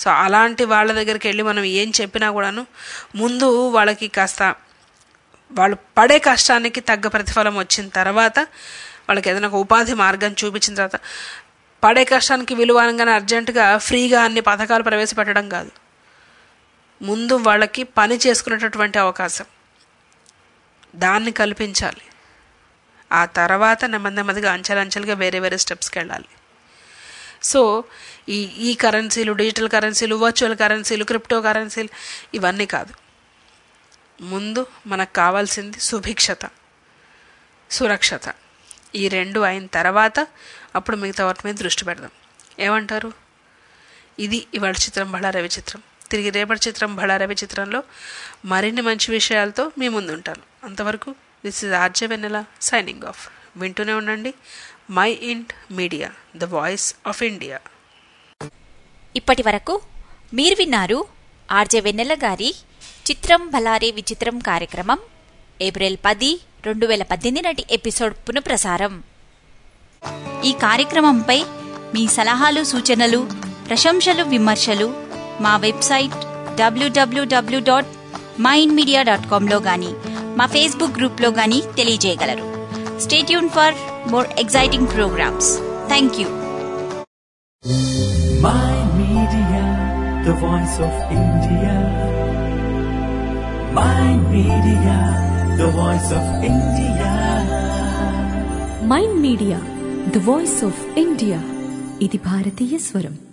సో అలాంటి వాళ్ళ దగ్గరికి వెళ్ళి మనం ఏం చెప్పినా కూడాను ముందు వాళ్ళకి కాస్త వాళ్ళు పడే కష్టానికి తగ్గ ప్రతిఫలం వచ్చిన తర్వాత వాళ్ళకి ఏదైనా ఒక ఉపాధి మార్గం చూపించిన తర్వాత పడే కష్టానికి విలువనగానే అర్జెంటుగా ఫ్రీగా అన్ని పథకాలు ప్రవేశపెట్టడం కాదు ముందు వాళ్ళకి పని చేసుకునేటటువంటి అవకాశం దాన్ని కల్పించాలి ఆ తర్వాత నెమ్మది నెమ్మదిగా అంచెలంచెలుగా వేరే వేరే స్టెప్స్కి వెళ్ళాలి సో ఈ ఈ కరెన్సీలు డిజిటల్ కరెన్సీలు వర్చువల్ కరెన్సీలు క్రిప్టో కరెన్సీలు ఇవన్నీ కాదు ముందు మనకు కావాల్సింది సుభిక్షత సురక్షత ఈ రెండు అయిన తర్వాత అప్పుడు మిగతా వాటి మీద దృష్టి పెడదాం ఏమంటారు ఇది ఇవాళ చిత్రం బళా రవి చిత్రం తిరిగి రేపటి చిత్రం బళా రవి చిత్రంలో మరిన్ని మంచి విషయాలతో మీ ముందు ఉంటాను అంతవరకు this is RJ Vennela signing off వింటూనే ఉండండి MyInd Media the voice of India ఇప్పటి వరకు మీరు విన్నారు ఆర్జే వెన్నెల గారి చిత్రం భలారే విచిత్రం కార్యక్రమం ఏప్రిల్ పది రెండు వేల పద్దెనిమిది నాటి ఎపిసోడ్ పునఃప్రసారం ఈ కార్యక్రమంపై మీ సలహాలు సూచనలు ప్రశంసలు విమర్శలు మా website WWW dot Mind Media dot కామ్లో కానీ మా ఫేస్బుక్ గ్రూప్లో కానీ తెలియజేయగలరు stay tune for more exciting programmes thank you My Media, the voice of India. My Media, the voice of India. Mind Media the voice of India ఇది భారతీయ స్వరం